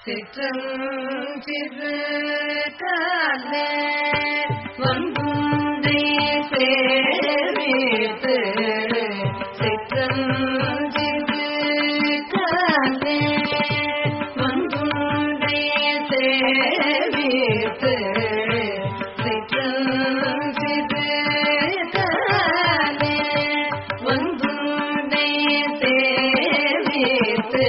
சிற்றஞ்சிறு காலே வந்துந்தை சேவித்து சிற்றஞ்சிறு காலே வந்துந்தை சேவித்து சிற்றஞ்சிறு காலே வந்துந்தை சேவித்து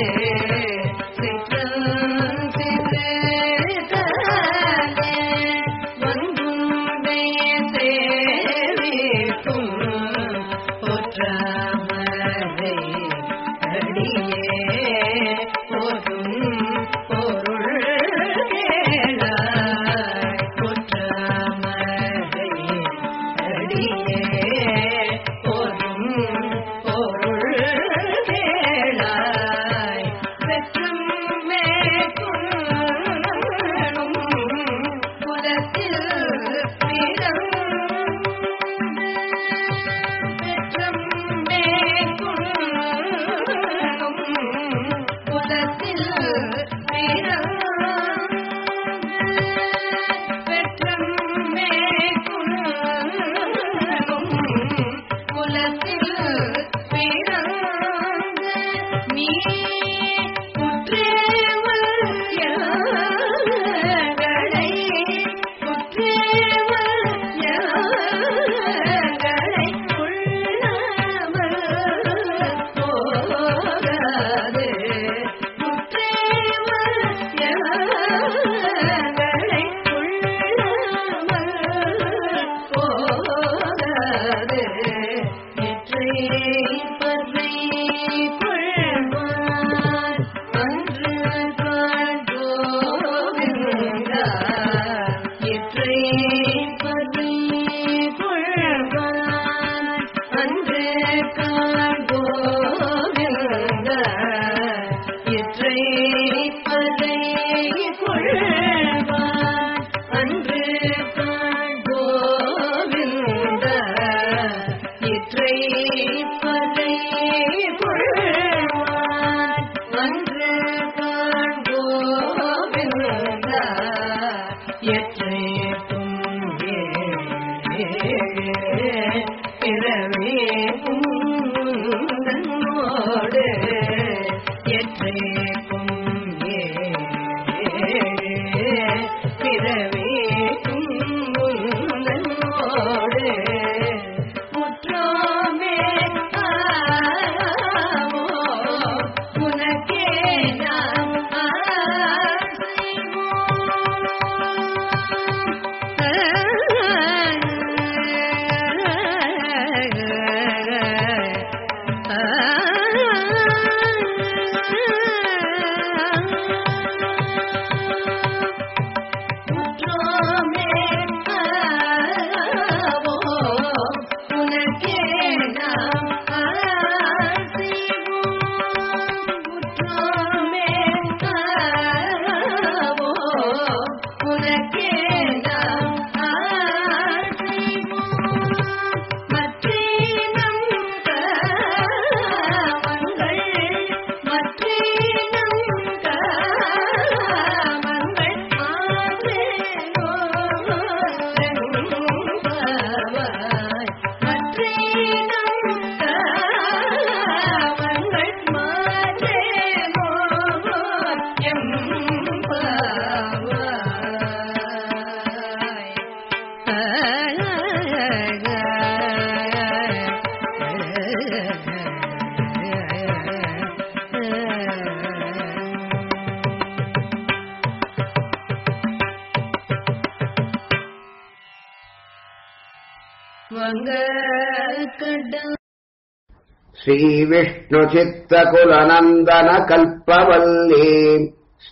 श्रीविष्णुचित्तकुलनन्दनकल्पवल्ली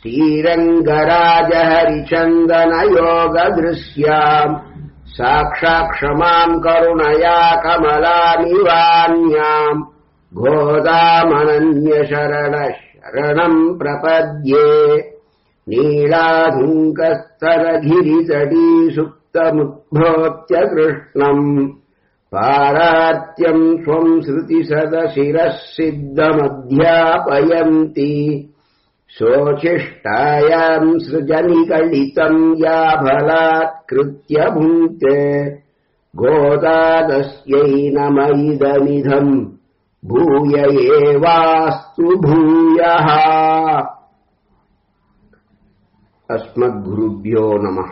श्रीरङ्गराजहरिचन्दनयोगदृश्याम् साक्षाक्षमाम् करुणया कमलानिवान्याम् गोदामनन्यशरणः शरणम् प्रपद्ये नीलाधुङ्कस्तरगिरितटी सुप्तमुद्भोत्य कृष्णम् पारात्यम् स्वम् श्रुतिसदशिरः सिद्धमध्यापयन्ति शोचिष्टायाम् सृजनिगलितम् या बलात्कृत्य भुङ्क्ते गोदादस्यै नमैदमिदम् भूय एवास्तु भूयः अस्मद्गुरुभ्यो नमः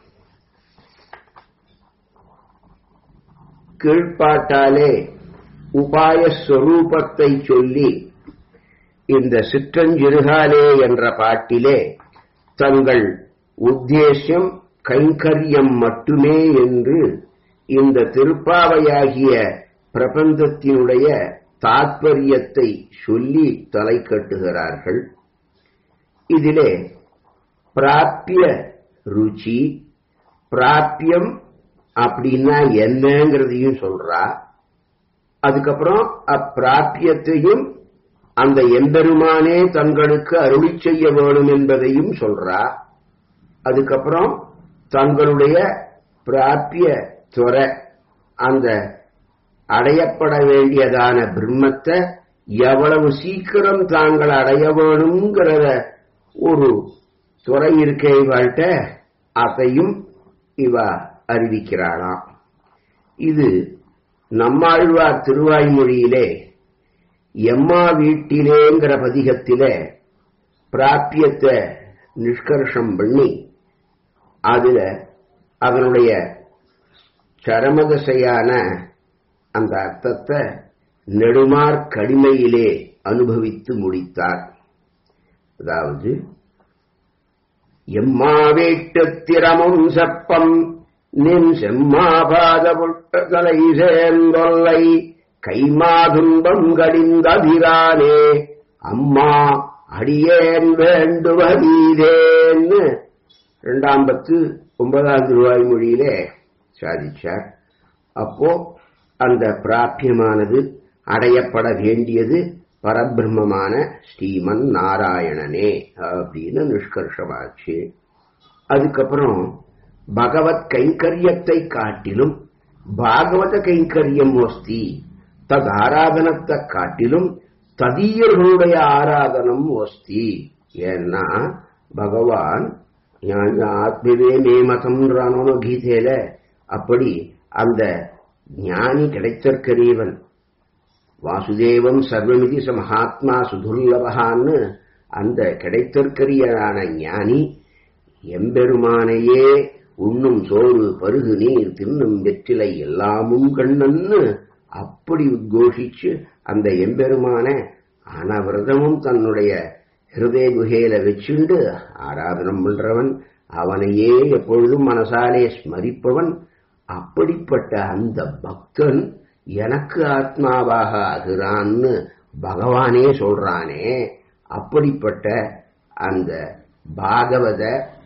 கீழ்ப்பாட்டாலே உபாய ஸ்வரூபத்தை சொல்லி இந்த சிற்றஞ்சிறுகாலே என்ற பாட்டிலே தங்கள் உத்தேசியம் கைங்கரியம் மட்டுமே என்று இந்த திருப்பாவையாகிய பிரபந்தத்தினுடைய தாற்பயத்தை சொல்லி தலை கட்டுகிறார்கள் இதிலே பிராப்பிய ருச்சி பிராப்பியம் அப்படின்னா என்னங்கிறதையும் சொல்றா அதுக்கப்புறம் அப்பிராப்பியத்தையும் அந்த எம்பெருமானே தங்களுக்கு அருளி செய்ய வேணும் என்பதையும் சொல்றா அதுக்கப்புறம் தங்களுடைய பிராப்பிய துறை அந்த அடையப்பட வேண்டியதான பிரம்மத்தை எவ்வளவு சீக்கிரம் தாங்கள் அடைய வேணுங்கிறத ஒரு துறை இருக்கே இவாழ்கிட்ட அதையும் இவ அறிவிக்கிறாளாம் இது நம்மாழ்வார் திருவாய்மொழியிலே எம்மா வீட்டிலேங்கிற பதிகத்திலே பிராப்பியத்தை நிஷ்கர்ஷம் பண்ணி அதுல அதனுடைய சரமதசையான அந்த அர்த்தத்தை நெடுமார் கடிமையிலே அனுபவித்து முடித்தார் அதாவது எம்மா வீட்டுத்திரமும் செப்பம் நின் செம்மாபாத புட்டதலை சேர்ந்தொல்லை கைமாதுன்பம் கடிந்ததிரானே அம்மா அடியேன் வேண்டுவதீதேன்னு இரண்டாம் பத்து ஒன்பதாம் திருவாய் மொழியிலே சாதிச்சார் அப்போ அந்த பிராபியமானது அடையப்பட வேண்டியது பரபிரம்மமான ஸ்ரீமன் நாராயணனே அப்படின்னு நிஷ்கர்ஷமாச்சு அதுக்கப்புறம் பகவத் கைங்கரியத்தை காட்டிலும் பாகவத கைங்கரியம் ஒஸ்தி தத் ஆராதனத்தை காட்டிலும் ததீயர்களுடைய ஆராதனம் ஒஸ்தி ஏன்னா பகவான் ஆத்மவே மேமதம்ன்றானோ கீதையில அப்படி அந்த ஞானி கிடைத்திருக்கிறீவன் வாசுதேவம் சர்வமிதி ச மகாத்மா சுதுர்லபகான்னு அந்த கிடைத்திருக்கிறியான ஞானி எம்பெருமானையே உண்ணும் சோறு பருகு நீர் தின்னும் வெற்றிலை எல்லாமும் கண்ணன்னு அப்படி உத்கோஷிச்சு அந்த எம்பெருமான அனவிரதமும் தன்னுடைய ஹிருதய குகையில வச்சுண்டு ஆராதனம் பண்றவன் அவனையே எப்பொழுதும் மனசாலே ஸ்மரிப்பவன் அப்படிப்பட்ட அந்த பக்தன் எனக்கு ஆத்மாவாக ஆகிறான்னு பகவானே சொல்றானே அப்படிப்பட்ட அந்த பாகவத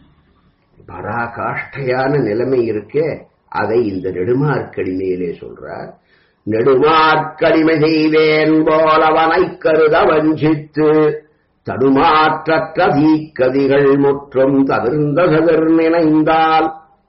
பராகாஷ்டையான நிலைமை இருக்கே அதை இந்த நெடுமார்க்கடிமையிலே சொல்றார் நெடுமார்க்கடிமை செய்வேன் போலவனை கருத வஞ்சித்து தடுமாற்றற்ற தீக்கதிகள் முற்றும் தவிர்ந்த சதிர் நினைந்தால்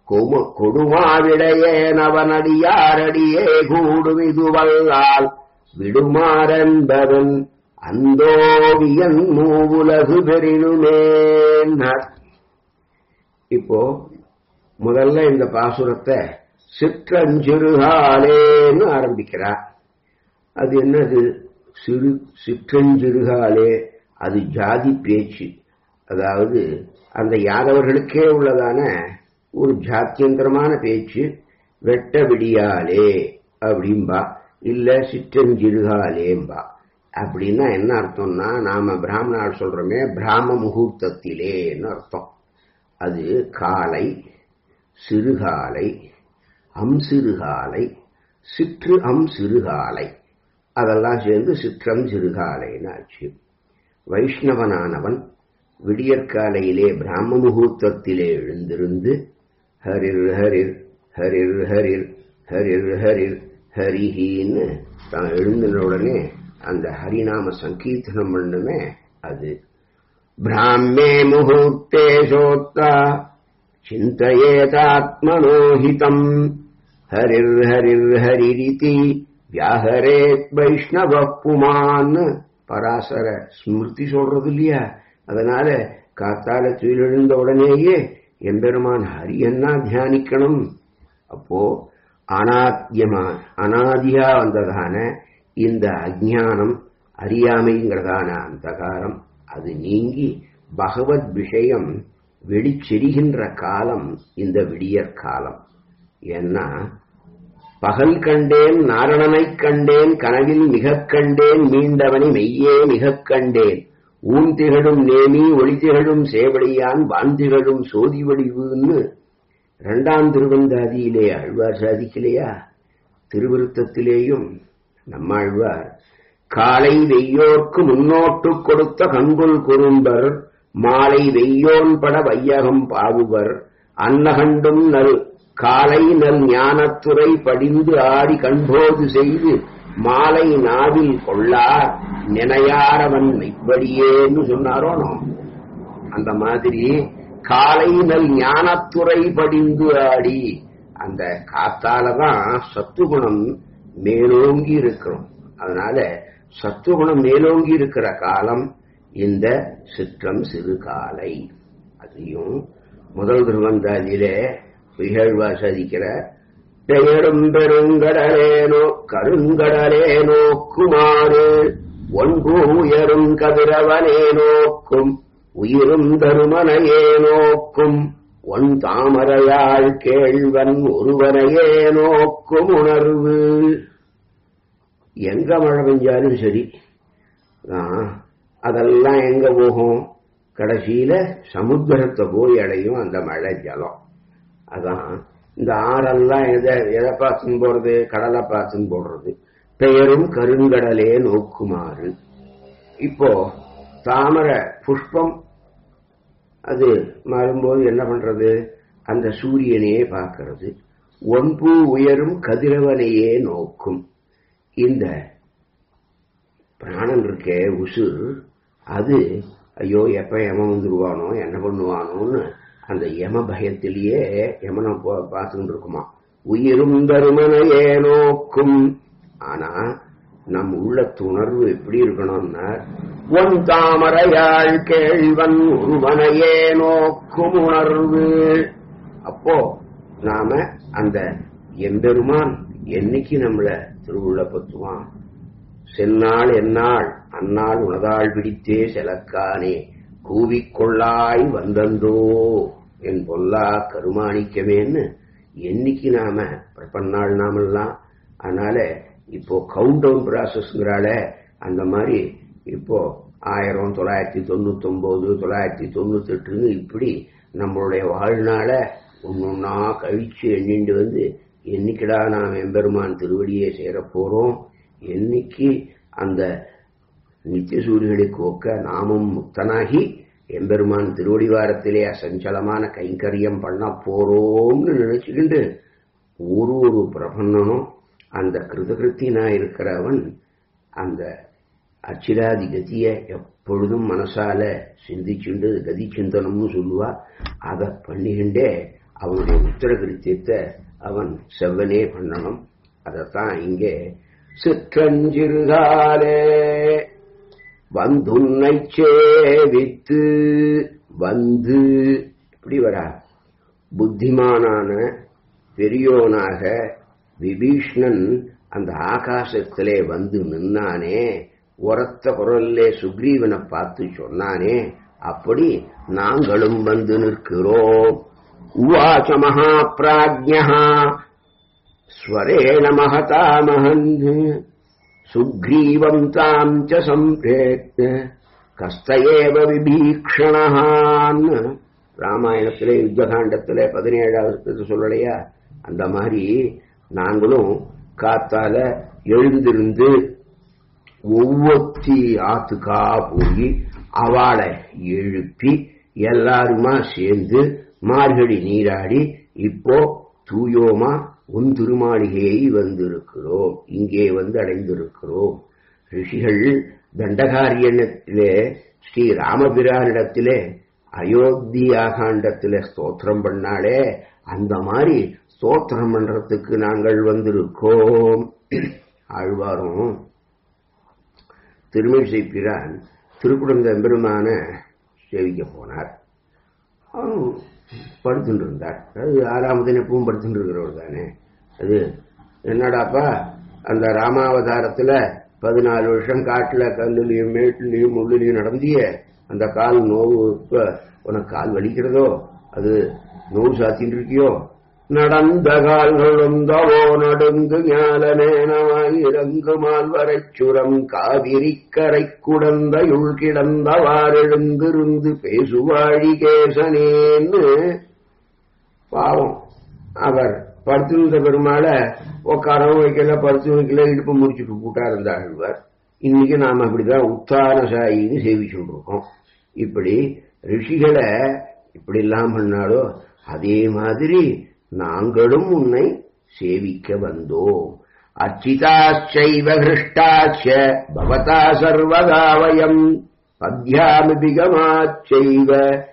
கொடுமாவிடையேனவனடியாரடியே கூடும் இதுவல்லால் விடுமாறென்பவன் அந்தோவியன் மூவுலகு பெரினுமேன்னார் இப்போ முதல்ல இந்த பாசுரத்தை சிற்றஞ்சிறுகாலேன்னு ஆரம்பிக்கிறார் அது என்னது சிறு சிற்றஞ்சிறுகாலே அது ஜாதி பேச்சு அதாவது அந்த யாதவர்களுக்கே உள்ளதான ஒரு ஜாத்தியந்திரமான பேச்சு வெட்ட விடியாலே அப்படிம்பா இல்ல சிற்றஞ்சிறுகாலேம்பா அப்படின்னா என்ன அர்த்தம்னா நாம பிராமணால் சொல்றோமே பிராம முகூர்த்தத்திலேன்னு அர்த்தம் அது காலை சிறுகாலை அம்சிறுகாலை சிற்று அம் சிறுகாலை அதெல்லாம் சேர்ந்து சிற்றம் சிறுகாலைன்னு ஆச்சு வைஷ்ணவனானவன் விடியற்காலையிலே பிராம முகூர்த்தத்திலே எழுந்திருந்து ஹரிர் ஹரிர் ஹரிர் ஹரிர் ஹரிர் ஹரிர் ஹரிஹின்னு தான் எழுந்தின உடனே அந்த ஹரிநாம சங்கீர்த்தனம் பண்ணுமே அது பிராமே முகூர்த்தே சோத்தா சிந்தையேதாத்மனோஹிதம் ஹரிர் ஹரிர் ஹரிரிதி வியாஹரேத் வைஷ்ணவ புமான் பராசர ஸ்மிருதி சொல்றது இல்லையா அதனால காத்தால துயிலெழுந்த உடனேயே எம்பெருமான் ஹரியன்னா தியானிக்கணும் அப்போ அனாத்தியமா அனாதியா வந்ததான இந்த அஜானம் அறியாமைங்கிறதான அந்தகாரம் அது நீங்கி பகவத் விஷயம் வெடிச்செரிகின்ற காலம் இந்த விடியற் காலம் ஏன்னா பகல் கண்டேன் நாரணனைக் கண்டேன் கனவில் மிகக் கண்டேன் மீண்டவனை மெய்யே மிகக் கண்டேன் ஊன் திகழும் நேமி ஒளி திகழும் சேவடியான் வான் திகழும் சோதி வடிவுன்னு இரண்டாம் திருவந்தாதியிலே ஆழ்வார் சாதிக்கலையா திருவிருத்தத்திலேயும் நம்மாழ்வார் காலை வெய்யோர்க்கு முன்னோட்டு கொடுத்த கங்குல் குறும்பர் மாலை வெய்யோன் பட வையகம் பாவுவர் அன்னகண்டும் நல் காலை நல் ஞானத்துறை படிந்து ஆடி கண்போது செய்து மாலை நாவில் கொள்ளார் நினையாரவன் மெய்ப்படியேன்னு சொன்னாரோனோ அந்த மாதிரி காலை நல் ஞானத்துறை படிந்து ஆடி அந்த காத்தாலதான் சத்துகுணம் மேலோங்கி இருக்கிறோம் அதனால சத்துகுணம் மேலோங்கி இருக்கிற காலம் இந்த சிற்றம் சிறு காலை அதையும் முதல் திருவந்தாதியிலே புகழ்வா சாதிக்கிற பெயரும் பெருங்கடலேனோ கருங்கடலே நோக்குமாறு ஒன்று உயரும் கதிரவனே நோக்கும் உயிரும் தருமனையே நோக்கும் ஒன் தாமரையாள் கேள்வன் ஒருவனையே நோக்கும் உணர்வு எங்க மழை பெஞ்சாலும் சரி அதெல்லாம் எங்க போகும் கடைசியில சமுத்திரத்தை போய் அடையும் அந்த மழை ஜலம் அதான் இந்த ஆறெல்லாம் எதை எதை பார்த்துன்னு போறது கடலை பார்த்துன்னு போடுறது பெயரும் கருங்கடலே நோக்குமாறு இப்போ தாமரை புஷ்பம் அது மாறும்போது என்ன பண்றது அந்த சூரியனையே பார்க்கிறது ஒன்பு உயரும் கதிரவனையே நோக்கும் இந்த பிராணன் இருக்கே உசுர் அது ஐயோ எப்ப யமன் வந்துருவானோ என்ன பண்ணுவானோன்னு அந்த யம பயத்திலேயே யமனை பார்த்துட்டு இருக்குமா உயிரும் தருமனையே நோக்கும் ஆனா நம் உள்ளத்து உணர்வு எப்படி இருக்கணும்னா ஒன் தாமரையாள் கேள்வன் ஒருவனையே நோக்கும் உணர்வு அப்போ நாம அந்த எம்பெருமான் என்னைக்கு நம்மள திருவுள்ள பத்துவான் செந்நாள் எந்நாள் அந்நாள் உனதாள் பிடித்தே செலக்கானே கூவிக்கொள்ளாய் வந்தந்தோ என் பொல்லா கருமாணிக்கமேன்னு என்னைக்கு நாம பிரபன்னாள் நாமெல்லாம் அதனால இப்போ கவுண்ட் டவுன் ப்ராசஸ்ங்கிறால அந்த மாதிரி இப்போ ஆயிரம் தொள்ளாயிரத்தி தொண்ணூத்தி ஒன்பது தொள்ளாயிரத்தி தொண்ணூத்தி எட்டுன்னு இப்படி நம்மளுடைய வாழ்நாள ஒன்னொன்னா கழிச்சு எண்ணிண்டு வந்து என்னைக்குடா நாம் எம்பெருமான் திருவடியை சேரப் போறோம் என்னைக்கு அந்த நித்திய சூரியனுக்கு ஒக்க நாமும் முக்தனாகி எம்பெருமான் திருவடிவாரத்திலே அசஞ்சலமான கைங்கரியம் பண்ண போறோம்னு நினைச்சுக்கிண்டு ஒரு ஒரு பிரபன்னனும் அந்த கிருதகிருத்தினா இருக்கிறவன் அந்த அச்சிராதி கதிய எப்பொழுதும் மனசால சிந்திச்சுண்டு கதி சிந்தனம்னு சொல்லுவா அதை பண்ணிக்கிண்டே அவனுடைய உத்தர கிருத்தியத்தை அவன் செவ்வனே பண்ணணும் அதைத்தான் இங்கே சிற்றஞ்சிறுகாலே வந்துன்னை சேவித்து வந்து இப்படி வரா புத்திமானான பெரியோனாக விபீஷ்ணன் அந்த ஆகாசத்திலே வந்து நின்னானே உரத்த குரல்லே சுக்ரீவனை பார்த்து சொன்னானே அப்படி நாங்களும் வந்து நிற்கிறோம் உவாச்ச மகா பிராஜ்யா ஸ்வரேண மகதா மகன் சுக்ரீவம் தாம் ச சம்பிரேக்ய கஸ்தயேவ விபீக்ஷணான்னு ராமாயணத்திலே யுத்தகாண்டத்திலே பதினேழாவது சொல்லலையா அந்த மாதிரி நாங்களும் காத்தால எழுந்திருந்து ஒவ்வொத்தி ஆத்துக்கா போய் அவளை எழுப்பி எல்லாருமா சேர்ந்து மார்கழி நீராடி இப்போ தூயோமா உன் திருமாளிகையை வந்திருக்கிறோம் இங்கே வந்து அடைந்திருக்கிறோம் ரிஷிகள் தண்டகாரியத்திலே ஸ்ரீ ராமபிரானிடத்திலே அயோத்தி ஆகாண்டத்திலே ஸ்தோத்திரம் பண்ணாலே அந்த மாதிரி ஸ்தோத்திரம் பண்றதுக்கு நாங்கள் வந்திருக்கோம் ஆழ்வாரும் திருமிசை பிரான் திருக்குடந்த எம்பெருமான சேவிக்க போனார் அவரும் படுத்துட்டு இருந்தார் அது ஆறாமதின் எப்பவும் படுத்துட்டு இருக்கிறவர் தானே அது என்னடாப்பா அந்த ராமாவதாரத்துல பதினாலு வருஷம் காட்டுல கல்லுலையும் மேட்டுலையும் முள்ளுலையும் நடந்திய அந்த கால் நோவு இப்ப உனக்கு கால் வலிக்கிறதோ அது நோவு சாத்தின்னு இருக்கியோ நடந்த கால்களும் தவோ நடுங்கு ஞாலனேனமாய் இறங்கு மால்வரைச் சுரம் காவிரி கரை குடந்தையுள் கிடந்தவாறெழுந்திருந்து பேசுவாழி கேசனேன்னு பாவம் அவர் படுத்திருந்த பெருமாள உட்காரவும் வைக்கல படுத்து வைக்கல இடுப்பு முடிச்சுட்டு கூட்டா இருந்தாழ்வார் இன்னைக்கு நாம அப்படிதான் உத்தான சாயின்னு சேவிச்சுட்டு இருக்கோம் இப்படி ரிஷிகளை இப்படி எல்லாம் பண்ணாலோ அதே மாதிரி நாங்களும் உன்னை சேவிக்க வந்தோம் அச்சிதாச்சைவ ஹிருஷ்டாச்ச பவதா சர்வதா வயம் பத்யாமிபிகமாச்சைவ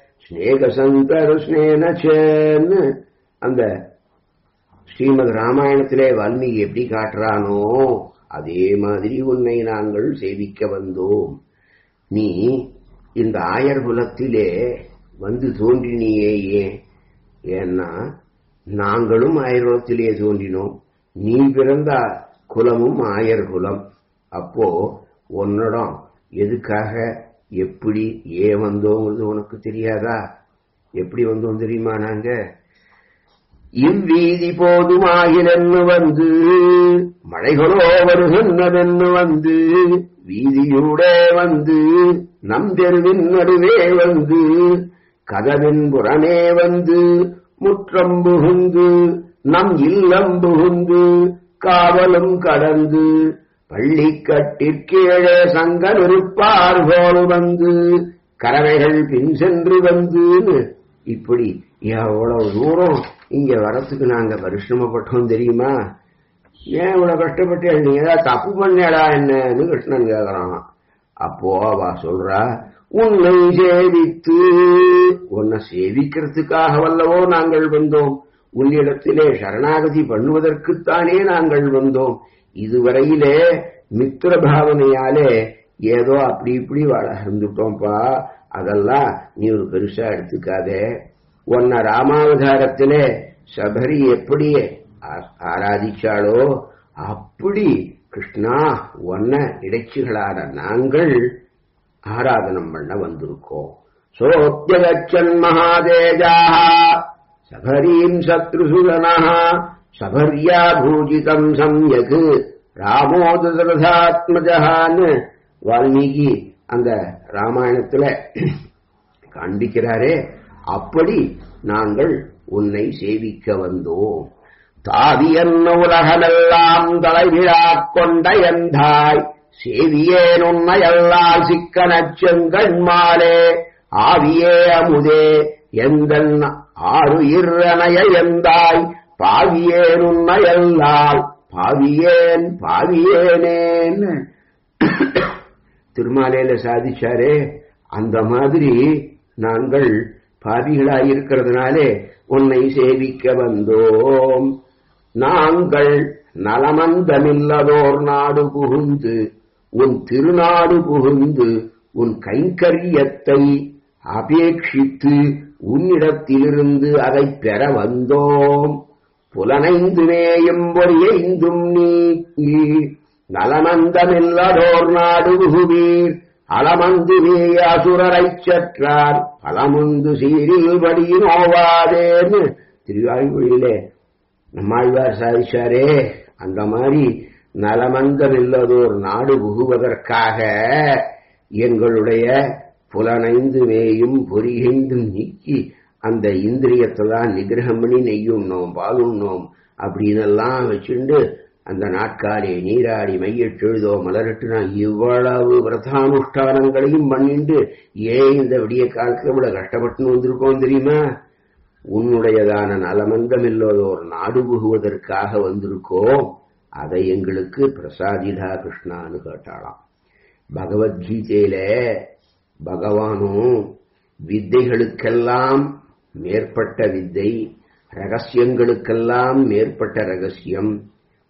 ஸ்நேகசந்தருஷ்ணேனச்சன்னு அந்த ஸ்ரீமத் ராமாயணத்திலே வால்மீகி எப்படி காட்டுறானோ அதே மாதிரி உன்னை நாங்கள் சேவிக்க வந்தோம் நீ இந்த ஆயர் குலத்திலே வந்து தோன்றினியே ஏன் ஏன்னா நாங்களும் ஆயர் குலத்திலே தோன்றினோம் நீ பிறந்த குலமும் ஆயர் குலம் அப்போ உன்னிடம் எதுக்காக எப்படி ஏன் வந்தோங்கிறது உனக்கு தெரியாதா எப்படி வந்தோம் தெரியுமா நாங்க இவ்வீதி போதுமாகிலென்னு வந்து மழைகளோ வருகின்றதென்னு வந்து வீதியூடே வந்து நம் தெருவின் நடுவே வந்து கதவின் புறமே வந்து முற்றம் புகுந்து நம் இல்லம் புகுந்து காவலும் கடந்து பள்ளிக்கட்டிற்கீழே சங்கன் இருப்பார் போல் வந்து கறவைகள் பின் சென்று வந்து இப்படி எவ்வளவு தூரம் இங்க வரத்துக்கு நாங்க பரிசிரமப்பட்டோம் தெரியுமா ஏன் இவ்வளவு கஷ்டப்பட்டு நீ ஏதாவது தப்பு பண்ணடா என்னன்னு கிருஷ்ணன் கேக்குறான் அப்போ அவ சொல்றா உன்னை சேவித்து உன்னை சேவிக்கிறதுக்காக வல்லவோ நாங்கள் வந்தோம் உன்னிடத்திலே சரணாகதி பண்ணுவதற்குத்தானே நாங்கள் வந்தோம் இதுவரையிலே மித்திர பாவனையாலே ஏதோ அப்படி இப்படி வளர்ந்துட்டோம்ப்பா அதெல்லாம் நீ ஒரு பெருசா எடுத்துக்காதே உன்னை ராமாவதாரத்திலே சபரி எப்படி ஆராதிச்சாளோ அப்படி கிருஷ்ணா உன்ன இடைச்சிகளான நாங்கள் ஆராதனம் பண்ண வந்திருக்கோம் சோத்தியகச்சன் மகாதேஜா சபரீம் சத்ருசுதனா சபர்யா பூஜிதம் சம்யக் ராமோதரதாத்மஜான்னு வால்மீகி அந்த ராமாயணத்துல காண்பிக்கிறாரே அப்படி நாங்கள் உன்னை சேவிக்க வந்தோம் தாவியன்ன உலகமெல்லாம் தலைவிழா கொண்ட எந்தாய் சேவியேன் உண்மையல்லால் சிக்கனச் செங்கண்மாலே ஆவியே அமுதே எந்தன் ஆறு இரணைய எந்தாய் பாவியேன் உண்மையல்லால் பாவியேன் பாவியேனேன் திருமாலையில சாதிச்சாரே அந்த மாதிரி நாங்கள் பாவிகளாயிருக்கிறதுனாலே உன்னை சேவிக்க வந்தோம் நாங்கள் நலமந்தமில்லதோர் நாடு புகுந்து உன் திருநாடு புகுந்து உன் கைங்கரியத்தை அபேட்சித்து உன்னிடத்திலிருந்து அதை பெற வந்தோம் புலனைந்து மேயும் பொறியைந்தும் நீக்கி நலமந்தமில்லதோர் நாடு புகுவீர் அலமந்து மேய அசுரரைச் சற்றார் பலமுந்து சீரில் படியினோவாதேன்னு திருவாய்மொழியிலே நம்மாழ்வார் சாதிச்சாரே அந்த மாதிரி நலமந்தமில்லதோர் நாடு புகுவதற்காக எங்களுடைய புலனைந்து மேயும் பொறியைந்தும் நீக்கி அந்த இந்திரியத்தெல்லாம் நிகிரகம் பண்ணி நெய்யுண்ணோம் பாலுண்ணோம் அப்படின்னெல்லாம் வச்சுண்டு அந்த நாட்காலே நீராடி மையெழுதோ மலரட்டுனா இவ்வளவு விரதானுஷ்டானங்களையும் பண்ணிண்டு ஏன் இந்த விடிய காலத்துல இவ்வளவு கஷ்டப்பட்டு வந்திருக்கோம் தெரியுமா உன்னுடையதான நலமந்தமில்லதோர் நாடு புகுவதற்காக வந்திருக்கோம் அதை எங்களுக்கு பிரசாதிதா கிருஷ்ணான்னு கேட்டாளாம் பகவத்கீதையில பகவானும் வித்தைகளுக்கெல்லாம் மேற்பட்ட வித்தை ரகசியங்களுக்கெல்லாம் மேற்பட்ட ரகசியம்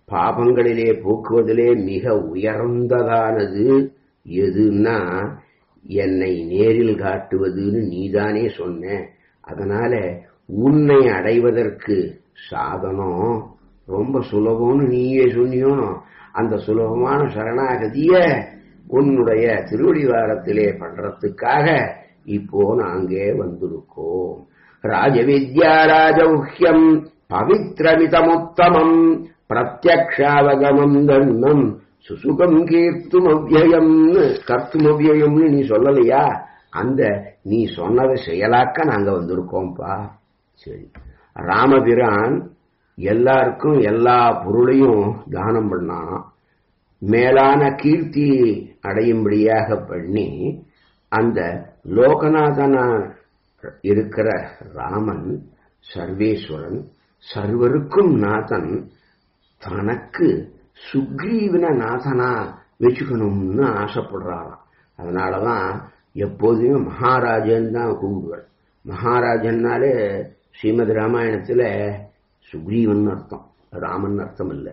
பாபங்களிலே போக்குவதிலே மிக உயர்ந்ததானது எதுன்னா என்னை நேரில் காட்டுவதுன்னு நீதானே சொன்ன அதனால உன்னை அடைவதற்கு சாதனம் ரொம்ப சுலபம்னு நீயே சொன்னியோ அந்த சுலபமான சரணாகதிய உன்னுடைய திருவடிவாரத்திலே பண்றதுக்காக இப்போ நாங்கே வந்திருக்கோம் ராஜவித்யா ராஜௌஹ்யம் பவித்ரமிதமுத்தமம் பிரத்யக்ஷாவகமம் தன்னம் சுசுகம் கீர்த்துமவ்யயம்னு கர்த்துமவ்யயம்னு நீ சொல்லலையா அந்த நீ சொன்னதை செயலாக்க நாங்க வந்திருக்கோம்ப்பா சரி ராமபிரான் எல்லாருக்கும் எல்லா பொருளையும் தானம் பண்ணான் மேலான கீர்த்தி அடையும்படியாக பண்ணி அந்த லோகநாதனா இருக்கிற ராமன் சர்வேஸ்வரன் சர்வருக்கும் நாதன் தனக்கு சுக்ரீவன நாதனா வச்சுக்கணும்னு ஆசைப்படுறாராம் அதனாலதான் எப்போதுமே மகாராஜன் தான் கூப்பிடுவார் மகாராஜன்னாலே ஸ்ரீமத் ராமாயணத்துல சுக்ரீவன் அர்த்தம் ராமன் அர்த்தம் இல்லை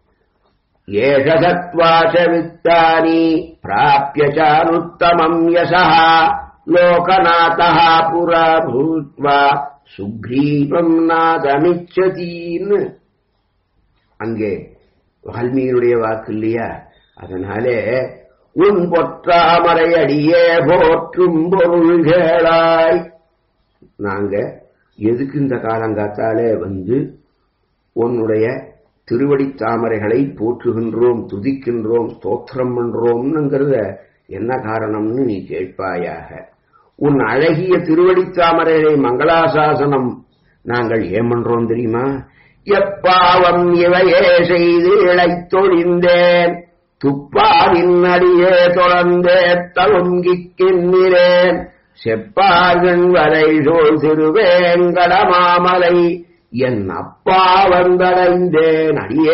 ஏஷதத்வாச வித்தானி பிராபிய சானுத்தமம் யசः லோகநாதः புரா பூத்வா சுக்ரீவம் நாதமிச்சதீன்னு அங்கே வால்மீகியுடைய வாக்கு இல்லையா அதனாலே உன் பொற்றாமரை அடியே போற்றும் பொருள்களாய் நாங்க எதுக்கு இந்த காலங்காத்தாலே வந்து உன்னுடைய திருவடி தாமரைகளை போற்றுகின்றோம் துதிக்கின்றோம் ஸ்தோத்திரம் பண்றோம்னுங்கிறத என்ன காரணம்னு நீ கேட்பாயாக உன் அழகிய திருவடி தாமரைகளை மங்களாசாசனம் நாங்கள் ஏன் பண்றோம் தெரியுமா எப்பாவம் இவையே செய்து இழைத்தொழிந்தேன் துப்பாவின் அடியே தொடர்ந்தே தழுங்கிக்கின்றேன் செப்பார்கள் வரை சோழ் திருவேங்கடமாமலை என் அப்பா வந்தடைந்தேன்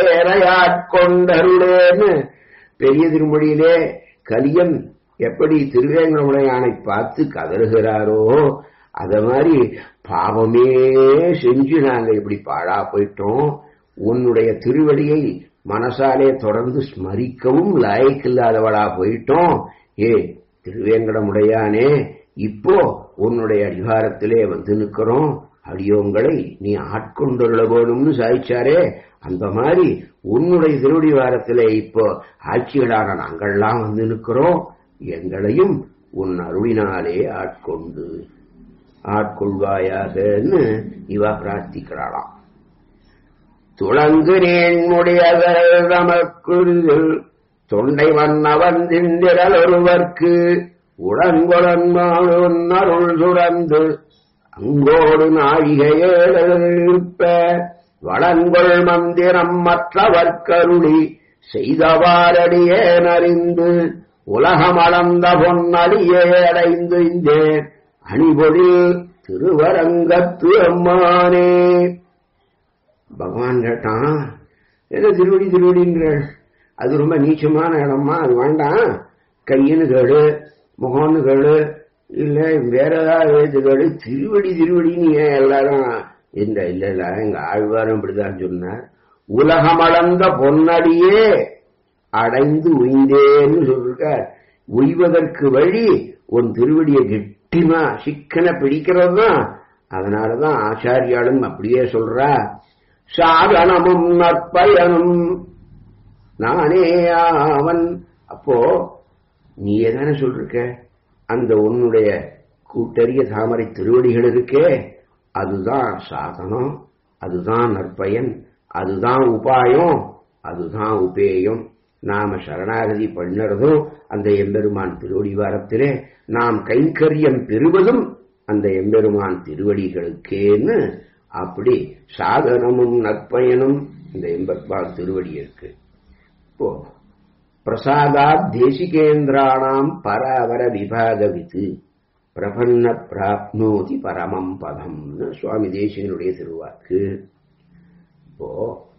அடியேறையாட்கொண்டருளேன்னு பெரிய திருமொழியிலே கலியன் எப்படி திருவேங்கடமுடையானை பார்த்து கதறுகிறாரோ அத மாதிரி பாவமே செஞ்சு நாங்க இப்படி பாழா போயிட்டோம் உன்னுடைய திருவடியை மனசாலே தொடர்ந்து ஸ்மரிக்கவும் லாய்க்கில்லாதவளா போயிட்டோம் ஏ திருவேங்கடமுடையானே இப்போ உன்னுடைய அடிகாரத்திலே வந்து நிற்கிறோம் அடியோங்களை நீ ஆட்கொண்டுள்ள வேணும்னு சாதிச்சாரே அந்த மாதிரி உன்னுடைய திருவடி வாரத்திலே இப்போ ஆட்சிகளான நாங்கள்லாம் வந்து நிற்கிறோம் எங்களையும் உன் அருளினாலே ஆட்கொண்டு ஆட்கொள்வாயாகன்னு இவா பிரார்த்திக்கிறாளாம் துளங்கு நேன்முடையதல் நமக்குள் தொண்டை மன்னவன் திண்டிரல் ஒருவர்க்கு உடன்குளன் அருள் சுரந்து அங்கோடு நாழிகையேற்ப வளங்கொள் மந்திரம் மற்றவர்க்கருளி செய்தவாரடியேன் அறிந்து உலகமளந்த பொன்னடியே அடைந்து இந்தேன் அணிபொழில் திருவரங்கத்து அம்மானே பகவான் கேட்டான் ஏதோ திருவடி திருவடின்ற அது ரொம்ப நீச்சமான இடமா அது வேண்டாம் கையின்னு கேடு முகம்னு கேடு இல்ல வேற ஏதாவது கேடு திருவடி திருவடின்னு ஏன் எல்லாரும் இந்த இல்ல இல்ல எங்க ஆழ்வாரும் இப்படிதான் சொன்னார் உலகமளந்த பொன்னடியே அடைந்து உய்ந்தேன்னு சொல்லிருக்க உய்வதற்கு வழி உன் திருவடியை கெட்டிமா சிக்கன பிடிக்கிறது தான் அதனாலதான் ஆச்சாரியாலும் அப்படியே சொல்றா சாதனமும் நற்பயனும் நானே அவன் அப்போ நீ எதான சொல்லிருக்க அந்த உன்னுடைய கூட்டறிய தாமரை திருவடிகள் இருக்கே அதுதான் சாதனம் அதுதான் நற்பயன் அதுதான் உபாயம் அதுதான் உபேயம் நாம சரணாகதி பண்ணுறதும் அந்த எம்பெருமான் திருவடி வாரத்திலே நாம் கைங்கரியம் பெறுவதும் அந்த எம்பெருமான் திருவடிகளுக்கேன்னு அப்படி சாதனமும் நற்பயனும் இந்த எம்பெருமான் திருவடி இருக்கு இப்போ பிரசாதாத் தேசிகேந்திராணாம் பராவர விபாகவித்து பிரபன்ன பிராப்னோதி பரமம் பதம்னு சுவாமி தேசிகனுடைய திருவாக்கு இப்போ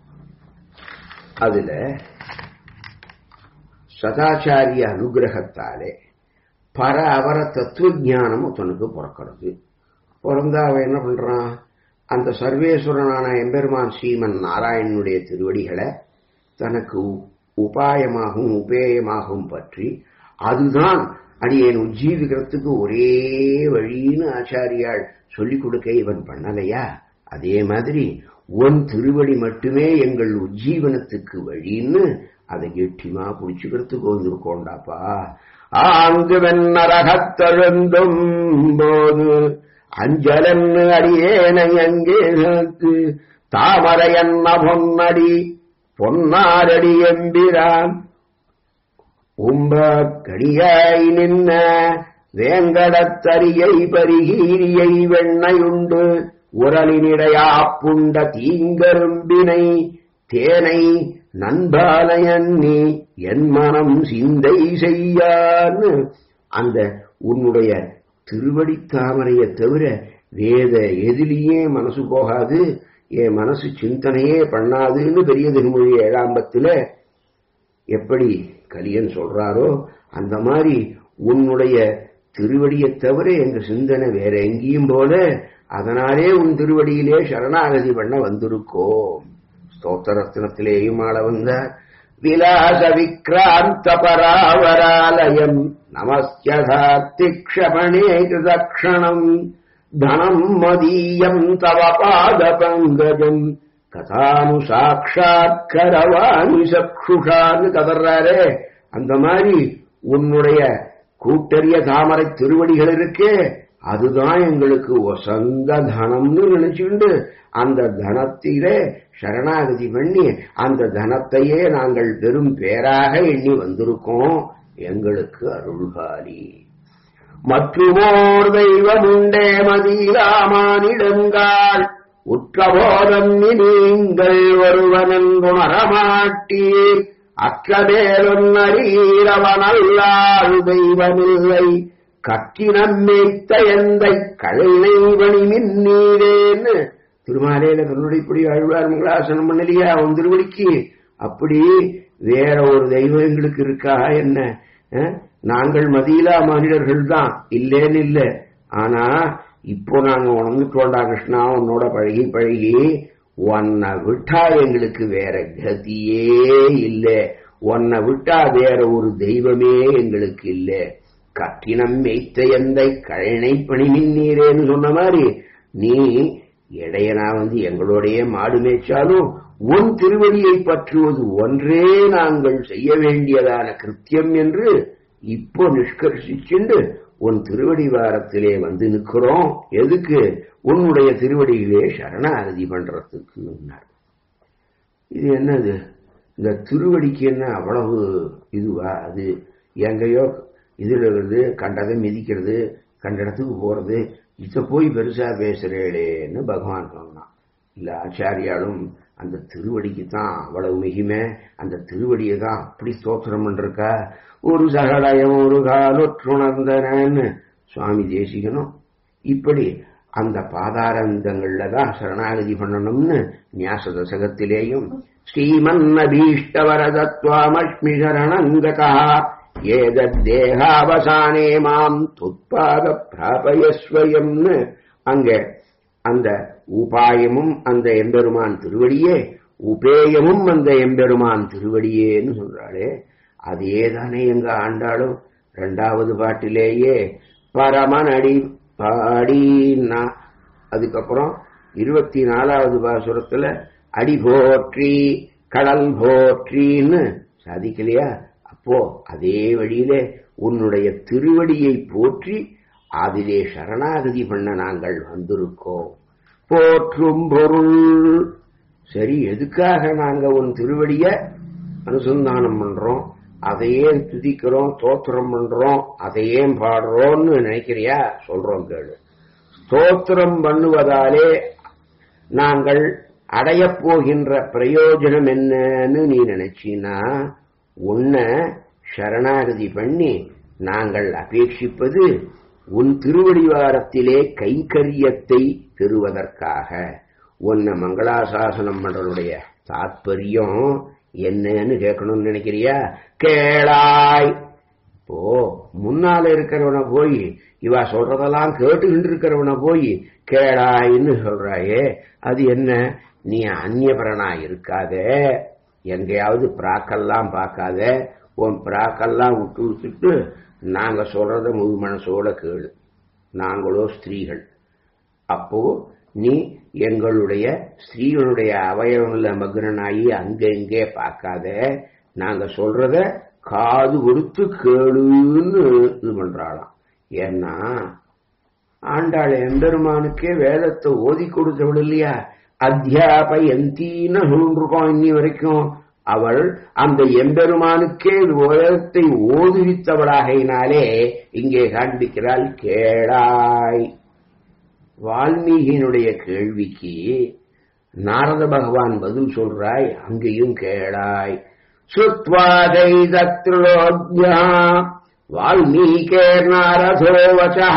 அதுல சதாச்சாரிய அனுகிரகத்தாலே பர அவர தத்துவ ஞானம் ஒருத்தனுக்கு பிறக்கிறது பிறந்தா அவன் என்ன பண்றான் அந்த சர்வேஸ்வரனான எம்பெருமான் ஸ்ரீமன் நாராயணனுடைய திருவடிகளை தனக்கு உபாயமாகவும் உபேயமாகவும் பற்றி அதுதான் அடியேன் உஜ்ஜீவிக்கிறதுக்கு ஒரே வழின்னு ஆச்சாரியால் சொல்லிக் கொடுக்க இவன் பண்ணலையா அதே மாதிரி உன் திருவடி மட்டுமே எங்கள் உஜ்ஜீவனத்துக்கு வழின்னு அதை கெட்டிமா புடிச்சுக்கிறதுக்கு வந்திருக்கோண்டாப்பா ஆங்கு வெண்ணரகத்தழுந்தும் போது அஞ்சலன்னு அடியேனை அங்கே நிறுத்து தாமரை என்ன பொன்னடி பொன்னாரடி எம்பிரான் உம்ப கடியாய் நின்ன வேங்கடத்தரியை பரிகீரியை வெண்ணையுண்டு உரலினிடையா புண்ட தீங்கரும்பினை தேனை நண்பாலயன்னி என் மனம் சிந்தை செய்யான்னு அந்த உன்னுடைய திருவடி தாமரையை தவிர வேத எதிலேயே மனசு போகாது என் மனசு சிந்தனையே பண்ணாதுன்னு பெரிய திருமொழி ஏழாம்பத்துல எப்படி கலியன் சொல்றாரோ அந்த மாதிரி உன்னுடைய திருவடியை தவிர எங்க சிந்தனை வேற எங்கேயும் போல அதனாலே உன் திருவடியிலே சரணாகதி பண்ண வந்திருக்கோம் ஸ்தோத்திரத்தினத்திலேயும் ஆள வந்தார் விலாச விக்ராந்த பராவராலயம் நமஸ்யதாத்திக்ஷபணே கிருதக்ஷணம் தனம் மதீயம் தவ பாத பங்கஜம் கதானு சாட்சாத் கரவாணி சக்ஷுஷான்னு கதறாரே அந்த மாதிரி உன்னுடைய கூட்டறிய தாமரை திருவடிகள் இருக்கே அதுதான் எங்களுக்கு வசந்த தனம்னு நினைச்சுண்டு அந்த தனத்திலே சரணாகதி பண்ணி அந்த தனத்தையே நாங்கள் பெரும் பேராக எண்ணி வந்திருக்கோம் எங்களுக்கு அருள்காலி மற்றுமோர் தெய்வமுண்டே மதிராமானிடங்காள் உற்றபோதம் நீங்கள் ஒருவனன் குணரமாட்டீர் அற்றமேலொன்னரீரவனல்லாள் தெய்வமில்லை கற்றினம் மேய்த்த எந்தை கழனை வணி மின்னீரேன்னு திருமாலையில திருநுடிப்படி அழுவார் மங்களாசனம் பண்ணலையா அவன் திருவடிக்கு அப்படி வேற ஒரு தெய்வம் எங்களுக்கு இருக்கா என்ன அஹ்? நாங்கள் மதியிலா மனிதர்கள் தான் இல்லேன்னு இல்ல ஆனா இப்போ நாங்க உணர்ந்துட்டோண்டா கிருஷ்ணா உன்னோட பழகி பழகி உன்னை விட்டா எங்களுக்கு வேற கதியே இல்ல உன்னை விட்டா வேற ஒரு தெய்வமே எங்களுக்கு இல்ல கட்டினம் மேய்த்த எந்த கழனை பணிமின் நீரேன்னு சொன்ன மாதிரி நீ இடையனா வந்து எங்களோடைய மாடு மேய்ச்சாலும் உன் திருவடியை பற்றுவது ஒன்றே நாங்கள் செய்ய வேண்டியதான கிருத்தியம் என்று இப்போ நிஷ்கர்ஷிச்சுண்டு உன் திருவடி வாரத்திலே வந்து நிற்கிறோம் எதுக்கு உன்னுடைய திருவடியிலே சரணாகதி பண்றதுக்கு இது என்னது இந்த திருவடிக்கு என்ன அவ்வளவு இதுவா அது எங்கேயோ இதுல இருந்து கண்டதை மிதிக்கிறது கண்ட இடத்துக்கு போறது இத போய் பெருசா பேசுறேளேன்னு பகவான் சொன்னான் இல்ல ஆச்சாரியாலும் அந்த திருவடிக்கு தான் அவ்வளவு மிகுமே அந்த திருவடியை தான் அப்படி ஸ்தோத்திரம் பண்ணிருக்கா ஒரு சகடயம் ஒரு காலொற்றுணர்ந்தனன்னு சுவாமி தேசிகனும் இப்படி அந்த பாதாரந்தங்கள்ல தான் சரணாகதி பண்ணணும்னு ஞாச தசகத்திலேயும் ஸ்ரீமன்னபீஷ்டவரதத்வாமஷ்மி சரணங்கதா ஏதத்தேகாவசானே மாம் துத்பாத பிராபயஸ்வயம்னு அங்க அந்த உபாயமும் அந்த எம்பெருமான் திருவடியே உபேயமும் அந்த எம்பெருமான் திருவடியேன்னு சொல்றாளே அதே தானே எங்க ஆண்டாளும் ரெண்டாவது பாட்டிலேயே பரமனடி பாடினா அதுக்கப்புறம் இருபத்தி நாலாவது பாசுரத்துல அடி போற்றி கடல் போற்றின்னு சாதிக்கலையா அப்போ அதே வழியிலே உன்னுடைய திருவடியை போற்றி அதிலே சரணாகதி பண்ண நாங்கள் வந்திருக்கோம் போற்றும் பொருள் சரி எதுக்காக நாங்க உன் திருவடிய அனுசந்தானம் பண்றோம் அதையே துதிக்கிறோம் தோத்திரம் பண்றோம் அதையே பாடுறோம்னு நினைக்கிறியா சொல்றோம் கேளு ஸ்தோத்திரம் பண்ணுவதாலே நாங்கள் அடையப் போகின்ற பிரயோஜனம் என்னன்னு நீ நினைச்சினா உன்னை சரணாகதி பண்ணி நாங்கள் அபேட்சிப்பது உன் திருவடிவாரத்திலே கைங்கரியத்தை பெறுவதற்காக உன்னை மங்களாசாசனம் பண்றதுடைய தாத்பரியம் என்னன்னு கேட்கணும்னு நினைக்கிறியா கேளாய் இப்போ முன்னால இருக்கிறவன போய் இவா சொல்றதெல்லாம் கேட்டுக்கிட்டு இருக்கிறவன போய் கேளாயின்னு சொல்றாயே அது என்ன நீ அந்நியபரனா இருக்காத எங்கேயாவது பிராக்கெல்லாம் பார்க்காத உன் பிராக்கெல்லாம் விட்டு விட்டுட்டு நாங்க சொல்றத முழு மனசோட கேளு நாங்களோ ஸ்திரீகள் அப்போ நீ எங்களுடைய ஸ்திரீகளுடைய அவயவங்கள மக்னனாகி அங்க இங்கே பார்க்காத நாங்க சொல்றத காது கொடுத்து கேளுன்னு இது பண்றாளாம் ஏன்னா ஆண்டாள் எம்பெருமானுக்கே வேதத்தை ஓதி கொடுத்தவள் இல்லையா அத்தியாபயந்தின்னு சொல்லிருக்கோம் இன்னி வரைக்கும் அவள் அந்த எம்பெருமானுக்கே வேதத்தை ஓதுவித்தவளாகையினாலே இங்கே காண்பிக்கிறாள் கேளாய் வால்மீகியினுடைய கேள்விக்கு நாரத பகவான் பதில் சொல்றாய் அங்கேயும் கேளாய் சுத்வாதை தத்ரோஜா வால்மீகே நாரதோ வசா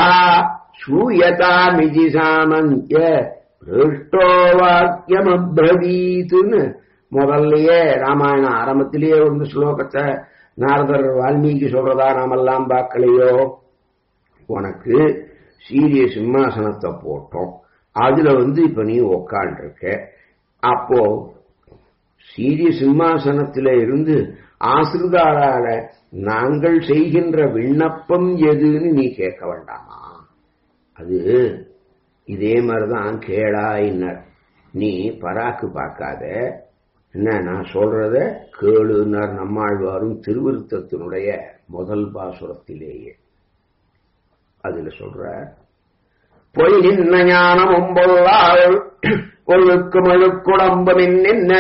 ஸ்ரூயதாமிதி சாமந்திய பிருஷ்டோ வாக்கியமப்ரவீத்துன்னு முதல்லயே ராமாயண ஆரம்பத்திலேயே ஒரு ஸ்லோகத்தை நாரதர் வால்மீகி சொல்றதா நாமெல்லாம் பார்க்கலையோ உனக்கு சீரிய சிம்மாசனத்தை போட்டோம் அதுல வந்து இப்ப நீ உக்காண்டிருக்க அப்போ சீரிய சிம்மாசனத்தில இருந்து ஆசிரிதாளால நாங்கள் செய்கின்ற விண்ணப்பம் எதுன்னு நீ கேட்க வேண்டாமா அது இதே மாதிரிதான் கேளாயினர் நீ பராக்கு பார்க்காத என்ன நான் சொல்றத கேளுனர் நம்மாழ்வாரும் திருவிருத்தத்தினுடைய முதல் பாசுரத்திலேயே அதுல சொல்ற பொய் நின்ன ஞானம் ஒம்பொல்லாள் ஒழுக்கு மழுக்குடம்புமின் நின்ன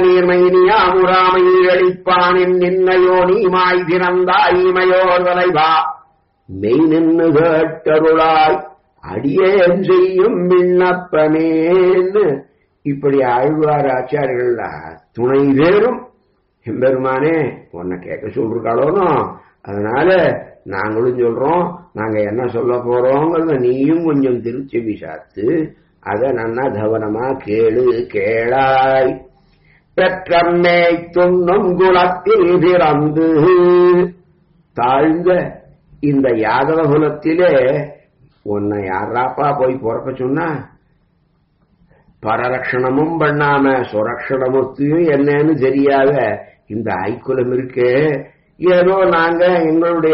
நீர்மைனியாமுராமையளிப்பானின் நின்னையோ நீமாய் பிறந்தாய்மையோர் வலைவா மெய் நின்னு கேட்டருளாய் அடியேன் செய்யும் விண்ணப்பமேன்னு இப்படி ஆழ்வார் ஆச்சாரியர்கள் துணை வேறும் எம்பெருமானே உன்னை கேட்க சொல்றாளோனோ அதனால நாங்களும் சொல்றோம் நாங்க என்ன சொல்ல போறோங்கிறத நீயும் கொஞ்சம் திருச்சி சாத்து அத நன்னா கவனமா கேளு கேளாய் பெற்றம்மே துண்ணும் குலத்தில் பிறந்து தாழ்ந்த இந்த யாதவ குலத்திலே உன்னை யாராப்பா போய் பிறக்க சொன்னா பரரக்ஷணமும் பண்ணாம சுரக்ஷணமுத்தையும் என்னன்னு தெரியாத இந்த ஐக்குலம் இருக்கே ஏதோ நாங்க எங்களுடைய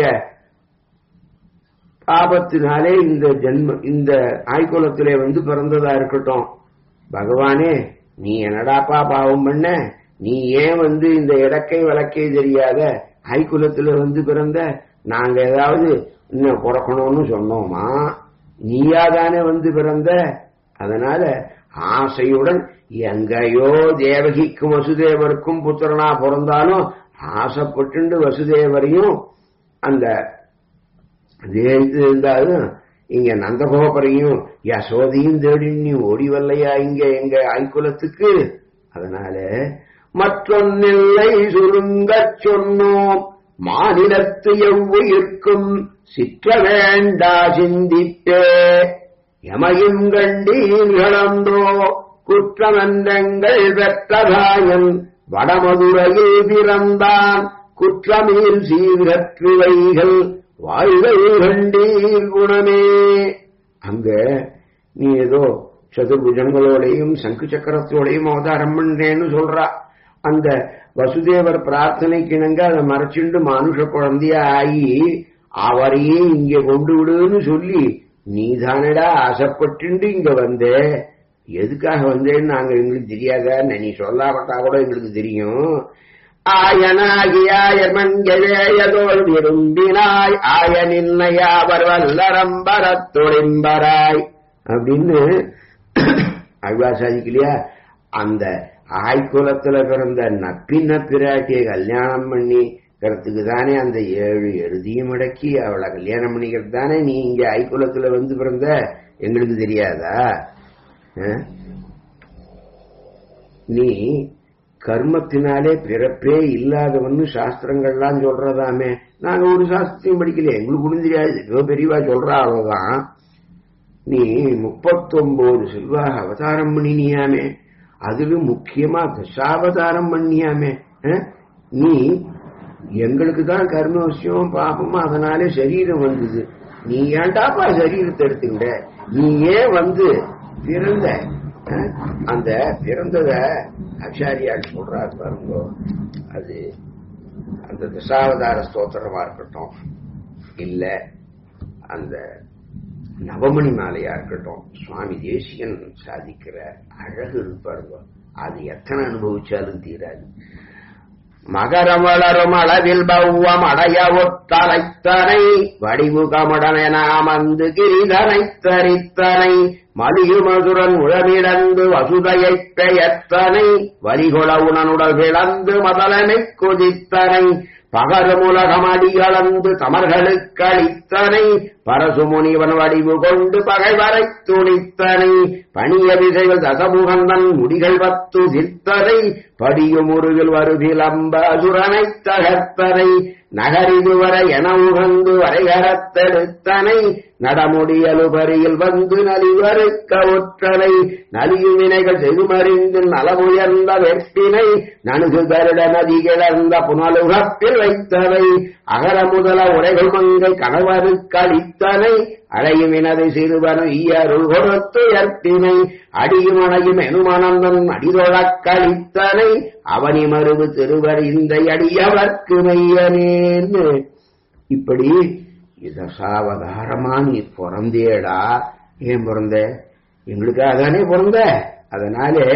பாபத்தினாலே இந்த ஜென்ம இந்த ஆய்குலத்திலே வந்து பிறந்ததா இருக்கட்டும் பகவானே நீ என்னடாப்பா பாவம் பண்ண நீ ஏன் வந்து இந்த இடக்கை வழக்கை தெரியாத ஐக்குலத்துல வந்து பிறந்த நாங்க ஏதாவது இன்னும் பிறக்கணும்னு சொன்னோமா நீயாதானே வந்து பிறந்த அதனால ஆசையுடன் எங்கேயோ தேவகிக்கும் வசுதேவருக்கும் புத்திரனா பிறந்தாலும் ஆசைப்பட்டு வசுதேவரையும் அந்த இருந்தாலும் இங்க நந்தகோபரையும் யசோதையும் தேடி நீ ஓடி வரலையா இங்க எங்க ஐக்குலத்துக்கு அதனால மற்றொன்னில்லை சுருங்கச் சொன்னோம் மாநிலத்து எவ்வுயிர்க்கும் சிற்ற வேண்டா சிந்தித்தே எமையும் கண்டீர்களந்தோ குற்றமன்றங்கள் பெற்றதாயன் வடமதுரையில் பிறந்தான் குற்றமீர் சீர்கற்றுவைகள் வாழ்வை கண்டீர் குணமே அங்க நீ ஏதோ சதுர்புஜங்களோடையும் சங்கு சக்கரத்தோடையும் அவதாரம் பண்றேன்னு சொல்றா அந்த வசுதேவர் பிரார்த்தனைக்கு இணங்க அதை மறைச்சுண்டு மனுஷ குழந்தையா ஆகி அவரையே இங்க கொண்டு விடுன்னு சொல்லி நீ தானடா ஆசைப்பட்டு இங்க வந்த எதுக்காக வந்தேன்னு நாங்க எங்களுக்கு தெரியாத நீ சொல்லாப்பட்டா கூட எங்களுக்கு தெரியும் ஆயனாகியாய மஞ்சளேயதோல் விரும்பினாய் ஆய நின்னையாவர் வல்லரம்பரத் தொழிம்பராய் அப்படின்னு அழ்வா சாதிக்கலையா அந்த ஆய்குலத்துல பிறந்த நப்பின்ன பிராட்டியை கல்யாணம் பண்ணி க்கிறதுக்கு தானே அந்த ஏழு எழுதியும் அடக்கி அவளை கல்யாணம் பண்ணிக்கிறது தானே நீ இங்க ஐக்குலத்துல வந்து பிறந்த எங்களுக்கு தெரியாதா நீ கர்மத்தினாலே பிறப்பே இல்லாதவன்னு சாஸ்திரங்கள்லாம் சொல்றதாமே நாங்க ஒரு சாஸ்திரத்தையும் படிக்கல எங்களுக்கு ஒன்றும் தெரியாது ஏதோ பெரியவா சொல்றா அவ்வளவுதான் நீ முப்பத்தொன்பது செல்வாக அவதாரம் பண்ணினியாமே அதிலும் முக்கியமா தசாவதாரம் பண்ணியாமே நீ எங்களுக்கு தான் கர்மவசியம் பாப்பமா அதனாலே சரீரம் வந்தது நீ ஏண்டாப்பா சரீரத்தை எடுத்துக்கிட்ட நீ ஏன் வந்து பிறந்த அந்த பிறந்தத ஆச்சாரியால் சொல்றாரு பாருங்க அது அந்த தசாவதார ஸ்தோத்திரமா இருக்கட்டும் இல்ல அந்த நவமணி மாலையா இருக்கட்டும் சுவாமி தேசிகன் சாதிக்கிற அழகு இருப்பாருங்க அது எத்தனை அனுபவிச்சாலும் தீராது மகரம் வளரும் அளவில் பௌவம் அடைய ஒத்தலைத்தனை வடிவு கமடன அமர்ந்து கிரிதனை தரித்தனை மலியு மதுரன் உழவிழந்து வசுதையைப் பெயர்த்தனை வலிகொள உணனுடல் விளந்து மதலனை கொதித்தனை பகருமுலகம் அடிகளந்து தமர்களுக்கு அளித்தனை பரசுமுனிவன் வடிவு கொண்டு பகைவரை துணித்தனை பணிய விசைகள் தசமுகந்தன் முடிகள் பத்து சித்தனை படியும் முருகில் வருகிலம்ப அசுரனை தகர்த்தனை நகரிதுவரை என உகந்து வரைகரத்தெடுத்தனை நடமுடியலுபரியில் வந்து நலிவருக்க ஒற்றனை நலியும் வினைகள் செய்துமறிந்து நலமுயர்ந்த வெற்றினை நணுகு கருட நதி கிளர்ந்த புனலுகப்பில் வைத்தவை அகர முதல உரைகள் மங்கை கணவருக்கு அளித்தனை அழையும் இனதை சிறுவன் ஈயருள் கொடுத்து ஏற்பினை அடியும் அணையும் எனுமனந்தன் அடிதொழக் கழித்தனை அவனி மருவு திருவர் இந்த அடியவர்க்கு மையனேன்னு இப்படி இதசாவதாரமா நீ பிறந்தேடா ஏன் பிறந்த எங்களுக்காக தானே பிறந்த அதனாலே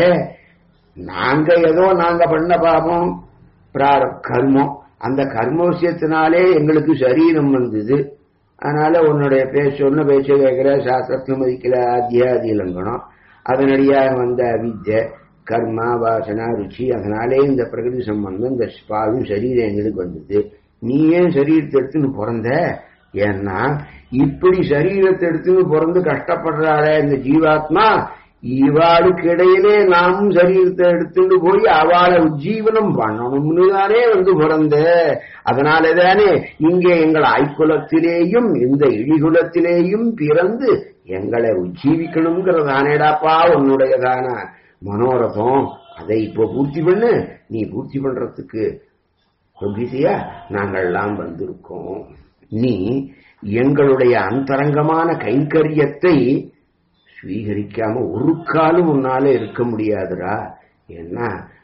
நாங்க ஏதோ நாங்க பண்ண பாபம் பிரார கர்மம் அந்த கர்ம விஷயத்தினாலே எங்களுக்கு சரீரம் வந்தது அதனால உன்னுடைய பேச சொன்ன பேச்ச கேட்கிற சாஸ்திரத்தை மதிக்கல அத்தியாதி இலங்கணம் அதனடியாக வந்த வித்யை கர்மா வாசனா ருச்சி அதனாலே இந்த பிரகிருதி சம்பந்தம் இந்த பாவும் சரீரம் எங்களுக்கு வந்தது நீ ஏன் சரீரத்தை எடுத்துன்னு பிறந்த ஏன்னா இப்படி சரீரத்தை எடுத்துன்னு பிறந்து கஷ்டப்படுறாளே இந்த ஜீவாத்மா இவாளுக்கு இடையிலே நாமும் சரீரத்தை எடுத்துட்டு போய் அவளை உஜ்ஜீவனம் பண்ணணும்னு தானே வந்து பிறந்த அதனால தானே இங்கே எங்கள் ஆய்குலத்திலேயும் இந்த இழிகுலத்திலேயும் பிறந்து எங்களை உஜ்ஜீவிக்கணுங்கிறதானேடாப்பா உன்னுடையதான மனோரதம் அதை இப்போ பூர்த்தி பண்ணு நீ பூர்த்தி பண்றதுக்கு சொல்லிட்டியா நாங்கள்லாம் வந்திருக்கோம் நீ எங்களுடைய அந்தரங்கமான கைங்கரியத்தை ஸ்வீகரிக்காம ஒரு காலம் உன்னால இருக்க முடியாதுடா ஏன்னா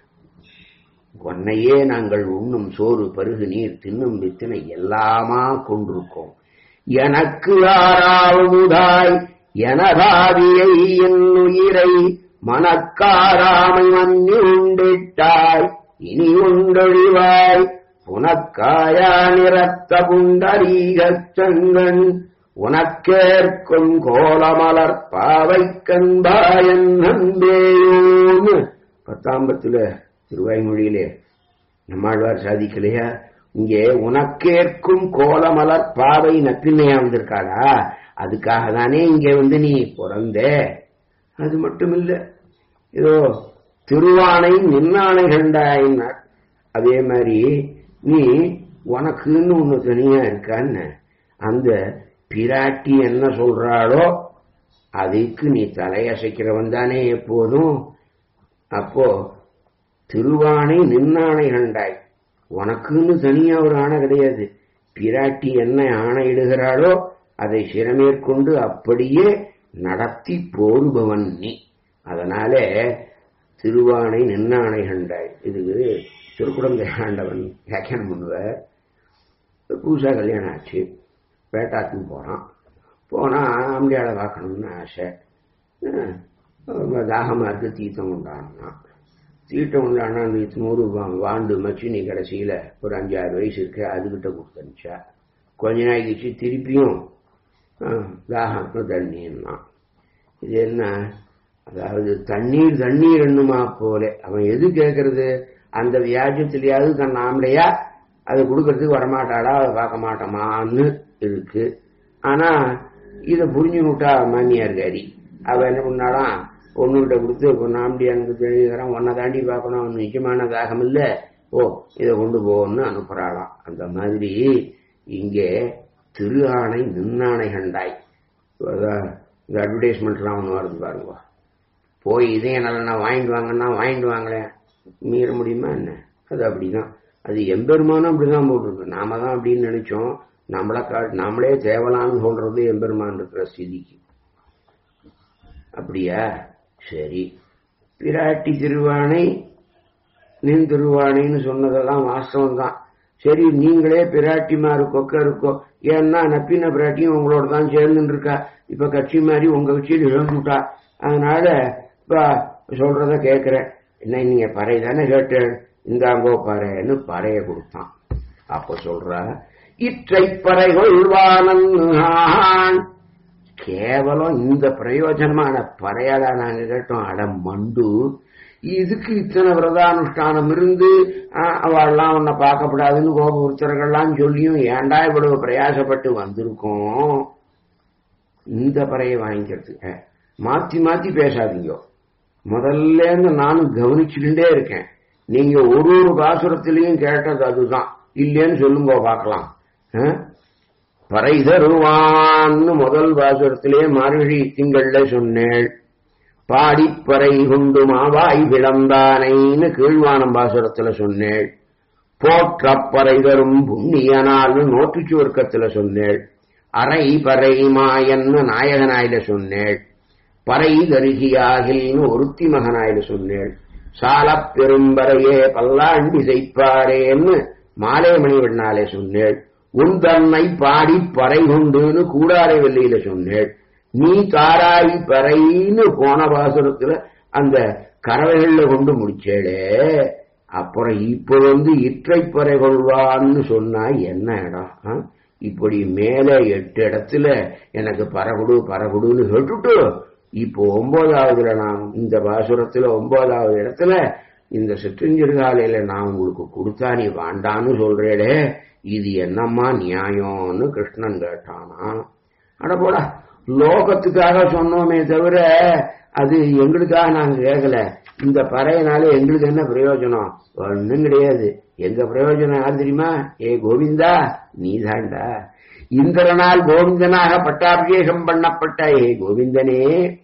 உன்னையே நாங்கள் உண்ணும் சோறு பருகு நீர் தின்னும் வித்தினை எல்லாமா கொண்டிருக்கோம் எனக்கு ஆறாவுதாய் எனதாவியை என் உயிரை மனக்காராமை மன்னி உண்டிட்டாய் இனி உண்டொழிவாய் புனக்காயா நிறத்த புண்டரீகச் செங்கன் உனக்கேற்கும் கோலமலர் பாவை கண்பாயன் நம்பேயோன்னு பத்தாம்பத்துல திருவாய்மொழியிலே நம்மாழ்வார் சாதிக்கலையா இங்கே உனக்கேற்கும் கோலமலர் பாவை நப்பின்னையா வந்திருக்காளா அதுக்காக தானே இங்கே வந்து நீ பிறந்த அது மட்டும் இல்ல ஏதோ திருவானை நின்னானை கண்டாயினார் அதே மாதிரி நீ உனக்குன்னு ஒண்ணு தனியா இருக்கான்னு அந்த பிராட்டி என்ன சொல்றாளோ அதுக்கு நீ தலையசைக்கிறவன் தானே எப்போதும் அப்போ திருவானை நின்னானை கண்டாய் உனக்குன்னு தனியா ஒரு ஆணை கிடையாது பிராட்டி என்ன ஆணையிடுகிறாளோ அதை சிறமேற்கொண்டு அப்படியே நடத்தி போருபவன் நீ அதனால திருவானை நின்னானை கண்டாய் இதுக்கு திருக்குடந்தை ஆண்டவன் வியாக்கியானம் பண்ணுவார் புதுசா கல்யாணம் ஆச்சு பேட்டாக்கு போறான் போனா அம்பியாளை பார்க்கணும்னு ஆசை அஹ் தாகமா இருக்கு தீர்த்தம் உண்டானா தீர்த்தம் உண்டானா அந்த நூறு வாண்டு மச்சினி கடைசியில ஒரு அஞ்சாறு வயசு இருக்கு அதுகிட்ட கொடுத்தனுச்சா கொஞ்ச நாள் கழிச்சு திருப்பியும் அஹ், தாகம் தண்ணின்னா இது என்ன அதாவது தண்ணீர் தண்ணீர் என்னுமா போல அவன் எது கேட்கறது அந்த வியாஜத்திலேயாவது தன் ஆம்பளையா அதை கொடுக்கறதுக்கு வரமாட்டாளா அதை பார்க்க மாட்டோமான்னு இருக்கு ஆனா இதை புரிஞ்சு விட்டா மாமியார் காரி அவ என்ன பண்ணாலாம் ஒண்ணுகிட்ட கொடுத்து இப்போ நாம்படியானுக்கு தெரிஞ்சுக்கிறான் உன்னை தாண்டி பார்க்கணும் அவன் நிஜமான தாகம் இல்ல ஓ இதை கொண்டு போன்னு அனுப்புறாளாம் அந்த மாதிரி இங்கே திரு ஆணை நின்னாணை கண்டாய் அதான் இந்த அட்வர்டைஸ்மெண்ட்லாம் ஒன்று வருது பாருங்க போய் இதே நல்லா வாங்கிட்டு வாங்கன்னா வாங்கிட்டு வாங்களேன் மீற முடியுமா என்ன அது அப்படிதான் அது எம்பெருமானும் அப்படிதான் போட்டிருக்கு நாம தான் அப்படின்னு நினைச்சோம் நம்மள கா நம்மளே தேவலான்னு சொல்றது எம்பெருமான் இருக்கிற ஸ்திதிக்கு அப்படியா சரி பிராட்டி திருவானை நின் திருவானைன்னு சொன்னதெல்லாம் வாஸ்தவம் தான் சரி நீங்களே பிராட்டிமாரு கொக்க இருக்கோ ஏன்னா நப்பின பிராட்டியும் உங்களோட தான் சேர்ந்துட்டு இருக்கா இப்ப கட்சி மாதிரி உங்க கட்சியில் இழந்துட்டா அதனால இப்ப சொல்றத கேட்கிறேன் என்ன நீங்க பறை தானே கேட்டு இந்தாங்கோ பறைன்னு பறைய கொடுத்தான் அப்ப சொல்ற இற்றை பறை கொள்வானன் கேவலம் இந்த பிரயோஜனமான பறையாடா நாங்க கேட்டோம் அட மண்டு இதுக்கு இத்தனை விரதானுஷ்டானம் இருந்து ஆஹ், அவள்லாம் உன்னை பார்க்கப்படாதுன்னு கோப உச்சரங்கள்லாம் சொல்லியும் ஏன்டா இவ்வளவு பிரயாசப்பட்டு வந்திருக்கோம் இந்த பறையை வாங்கிக்கிறதுக்கு மாத்தி மாத்தி பேசாதீங்க முதல்ல இருந்து நானும் கவனிச்சுக்கிட்டே இருக்கேன் நீங்க ஒரு ஒரு பாசுரத்திலையும் கேட்டது அதுதான் இல்லைன்னு சொல்லுங்க பார்க்கலாம் ஆ? பறை தருவான்னு முதல் பாசுரத்திலே மார்கழி திங்கள்ல சொன்னேள் பாடிப்பறை கொண்டு மாவாய் விளந்தானைன்னு கீழ்வானம் பாசுரத்துல சொன்னேள் போற்றப்பறை தரும் புண்ணியனால்னு நோட்டுச்சு வர்க்கத்துல சொன்னேள் அரை பறை மாயன்னு நாயகனாயில சொன்னேள் பறை தருகியாகில்னு ஒருத்தி மகனாயில சொன்னேள் சாலப் பெரும்பறையே பல்லாண்டி செய்ப்பாரேன்னு மாலேமணி வெண்ணாலே சொன்னேள் உன் தன்னை பாடி பறை கொண்டுன்னு கூடாரை வெள்ளியில சொன்னேள் நீ தாராய் பறைன்னு போன பாசுரத்துல அந்த கறவைகள்ல கொண்டு முடிச்சேளே அப்புறம் இப்ப வந்து இற்றை பறை கொள்வான்னு சொன்னா என்ன இடம் ஆ? இப்படி மேலே எட்டு இடத்துல எனக்கு பரகுடு பரகுடுன்னு கேட்டுட்டு இப்போ ஒன்பதாவதுல நான் இந்த பாசுரத்துல ஒன்பதாவது இடத்துல இந்த சிற்றஞ்சிறுகாலையில நான் உங்களுக்கு கொடுத்தா நீ வாண்டான்னு சொல்றேடே இது என்னம்மா நியாயம்னு கிருஷ்ணன் கேட்டானா அட போடா லோகத்துக்காக சொன்னோமே தவிர அது எங்களுக்காக நாங்க கேட்கல இந்த பறையனால எங்களுக்கு என்ன பிரயோஜனம் ஒண்ணும் கிடையாது எங்க பிரயோஜனம் யார் தெரியுமா ஏ கோவிந்தா நீதாண்டா இந்திரனால் கோவிந்தனாக பட்டாபிஷேகம் பண்ணப்பட்ட ஏ கோவிந்தனே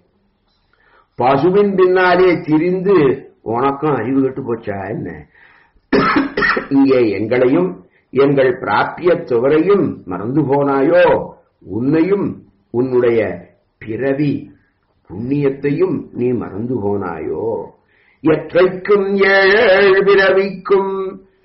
பசுவின் பின்னாலே திரிந்து உனக்கும் அறிவு கெட்டு போச்சா என்ன இங்கே எங்களையும் எங்கள் பிராப்பிய துவரையும் மறந்து போனாயோ உன்னையும் உன்னுடைய பிறவி புண்ணியத்தையும் நீ மறந்து போனாயோ எற்றைக்கும் ஏழு பிறவிக்கும்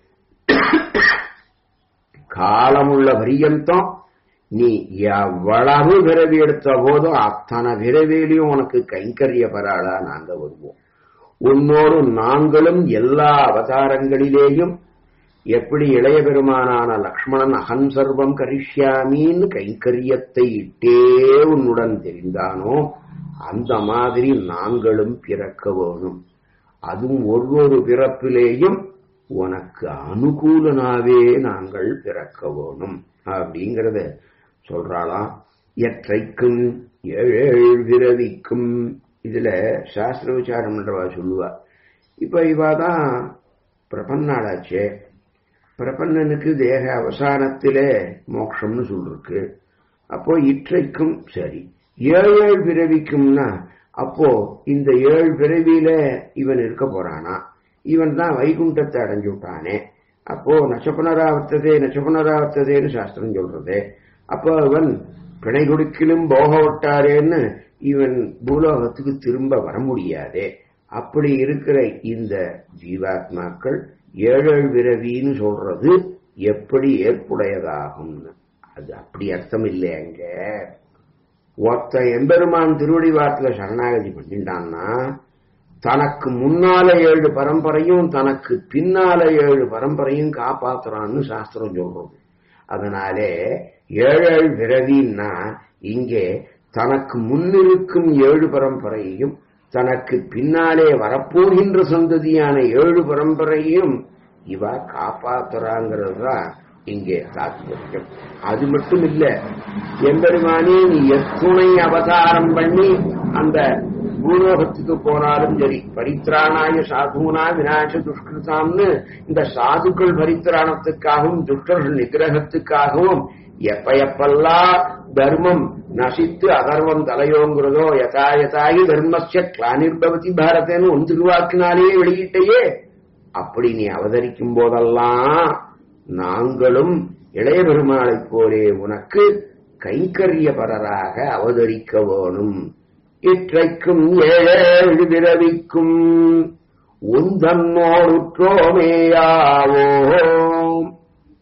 காலமுள்ள பரியந்தம் நீ எவ்வளவு பிறவி எடுத்த போதும் அத்தனை பிறவியிலையும் உனக்கு கைங்கரிய பராளா நாங்க வருவோம் உன்னோடு நாங்களும் எல்லா அவதாரங்களிலேயும் எப்படி இளைய பெருமானான லக்ஷ்மணன் அகன் சர்வம் கரிஷ்யாமின்னு கைங்கரியத்தை இட்டே உன்னுடன் தெரிந்தானோ அந்த மாதிரி நாங்களும் பிறக்க வேணும் அதுவும் ஒவ்வொரு பிறப்பிலேயும் உனக்கு அனுகூலனாவே நாங்கள் பிறக்க வேணும் அப்படிங்கறத சொல்றாளாம் எற்றைக்கும் ஏழேழு பிறவிக்கும் இதுல சாஸ்திர விசாரம் பண்றவா சொல்லுவா இப்ப இவா தான் பிரபன்னாளாச்சே பிரபன்னனுக்கு தேக அவசானத்திலே மோட்சம்னு சொல்லிருக்கு அப்போ இற்றைக்கும் சரி ஏழு ஏழு பிறவிக்கும்னா அப்போ இந்த ஏழு பிறவியில இவன் இருக்க போறானா இவன் தான் வைகுண்டத்தை அடைஞ்சு விட்டானே அப்போ நச்சபுனராவர்த்ததே நச்சபுனராவர்த்ததேன்னு சாஸ்திரம் சொல்றதே அப்போ அவன் பிணை கொடுக்கிலும் போக விட்டாரேன்னு இவன் பூலோகத்துக்கு திரும்ப வர முடியாதே அப்படி இருக்கிற இந்த ஜீவாத்மாக்கள் ஏழேழு பிறவின்னு சொல்றது எப்படி ஏற்புடையதாகும்னு அது அப்படி அர்த்தம் இல்லை அங்க ஒருத்த எம்பெருமான் திருவடி வாரத்துல சரணாகதி பண்ணிட்டான்னா தனக்கு முன்னால ஏழு பரம்பரையும் தனக்கு பின்னால ஏழு பரம்பரையும் காப்பாத்துறான்னு சாஸ்திரம் சொல்றது அதனாலே ஏழேழு பிறவின்னா இங்கே தனக்கு முன்னிருக்கும் ஏழு பரம்பரையையும் தனக்கு பின்னாலே வரப்போகின்ற சந்ததியான ஏழு பரம்பரையும் இவ காப்பாத்துறாங்கிறது தான் இங்கே தாத்பரியம் அது மட்டும் இல்ல எம்பெருமானே நீ எத்துணை அவதாரம் பண்ணி அந்த பூலோகத்துக்கு போனாலும் சரி பரித்ராணாய சாதுனா விநாச துஷ்கிருதாம்னு இந்த சாதுக்கள் பரித்ராணத்துக்காகவும் துஷ்டர்கள் நிகிரகத்துக்காகவும் எப்ப எப்பெல்லாம் தர்மம் நசித்து அதர்வம் தலையோங்கிறதோ யதா யதாயி தர்மஸ்ய கிளானிர்பவதி பாரதேன்னு ஒன்று திருவாக்கினாலேயே வெளியிட்டையே அப்படி நீ அவதரிக்கும் போதெல்லாம் நாங்களும் இளைய பெருமாளைப் போலே உனக்கு கைங்கரியபரராக அவதரிக்க வேணும் இற்றைக்கும் ஏழு பிறவிக்கும் உந்தன்னோடுற்றோமேயாவோம்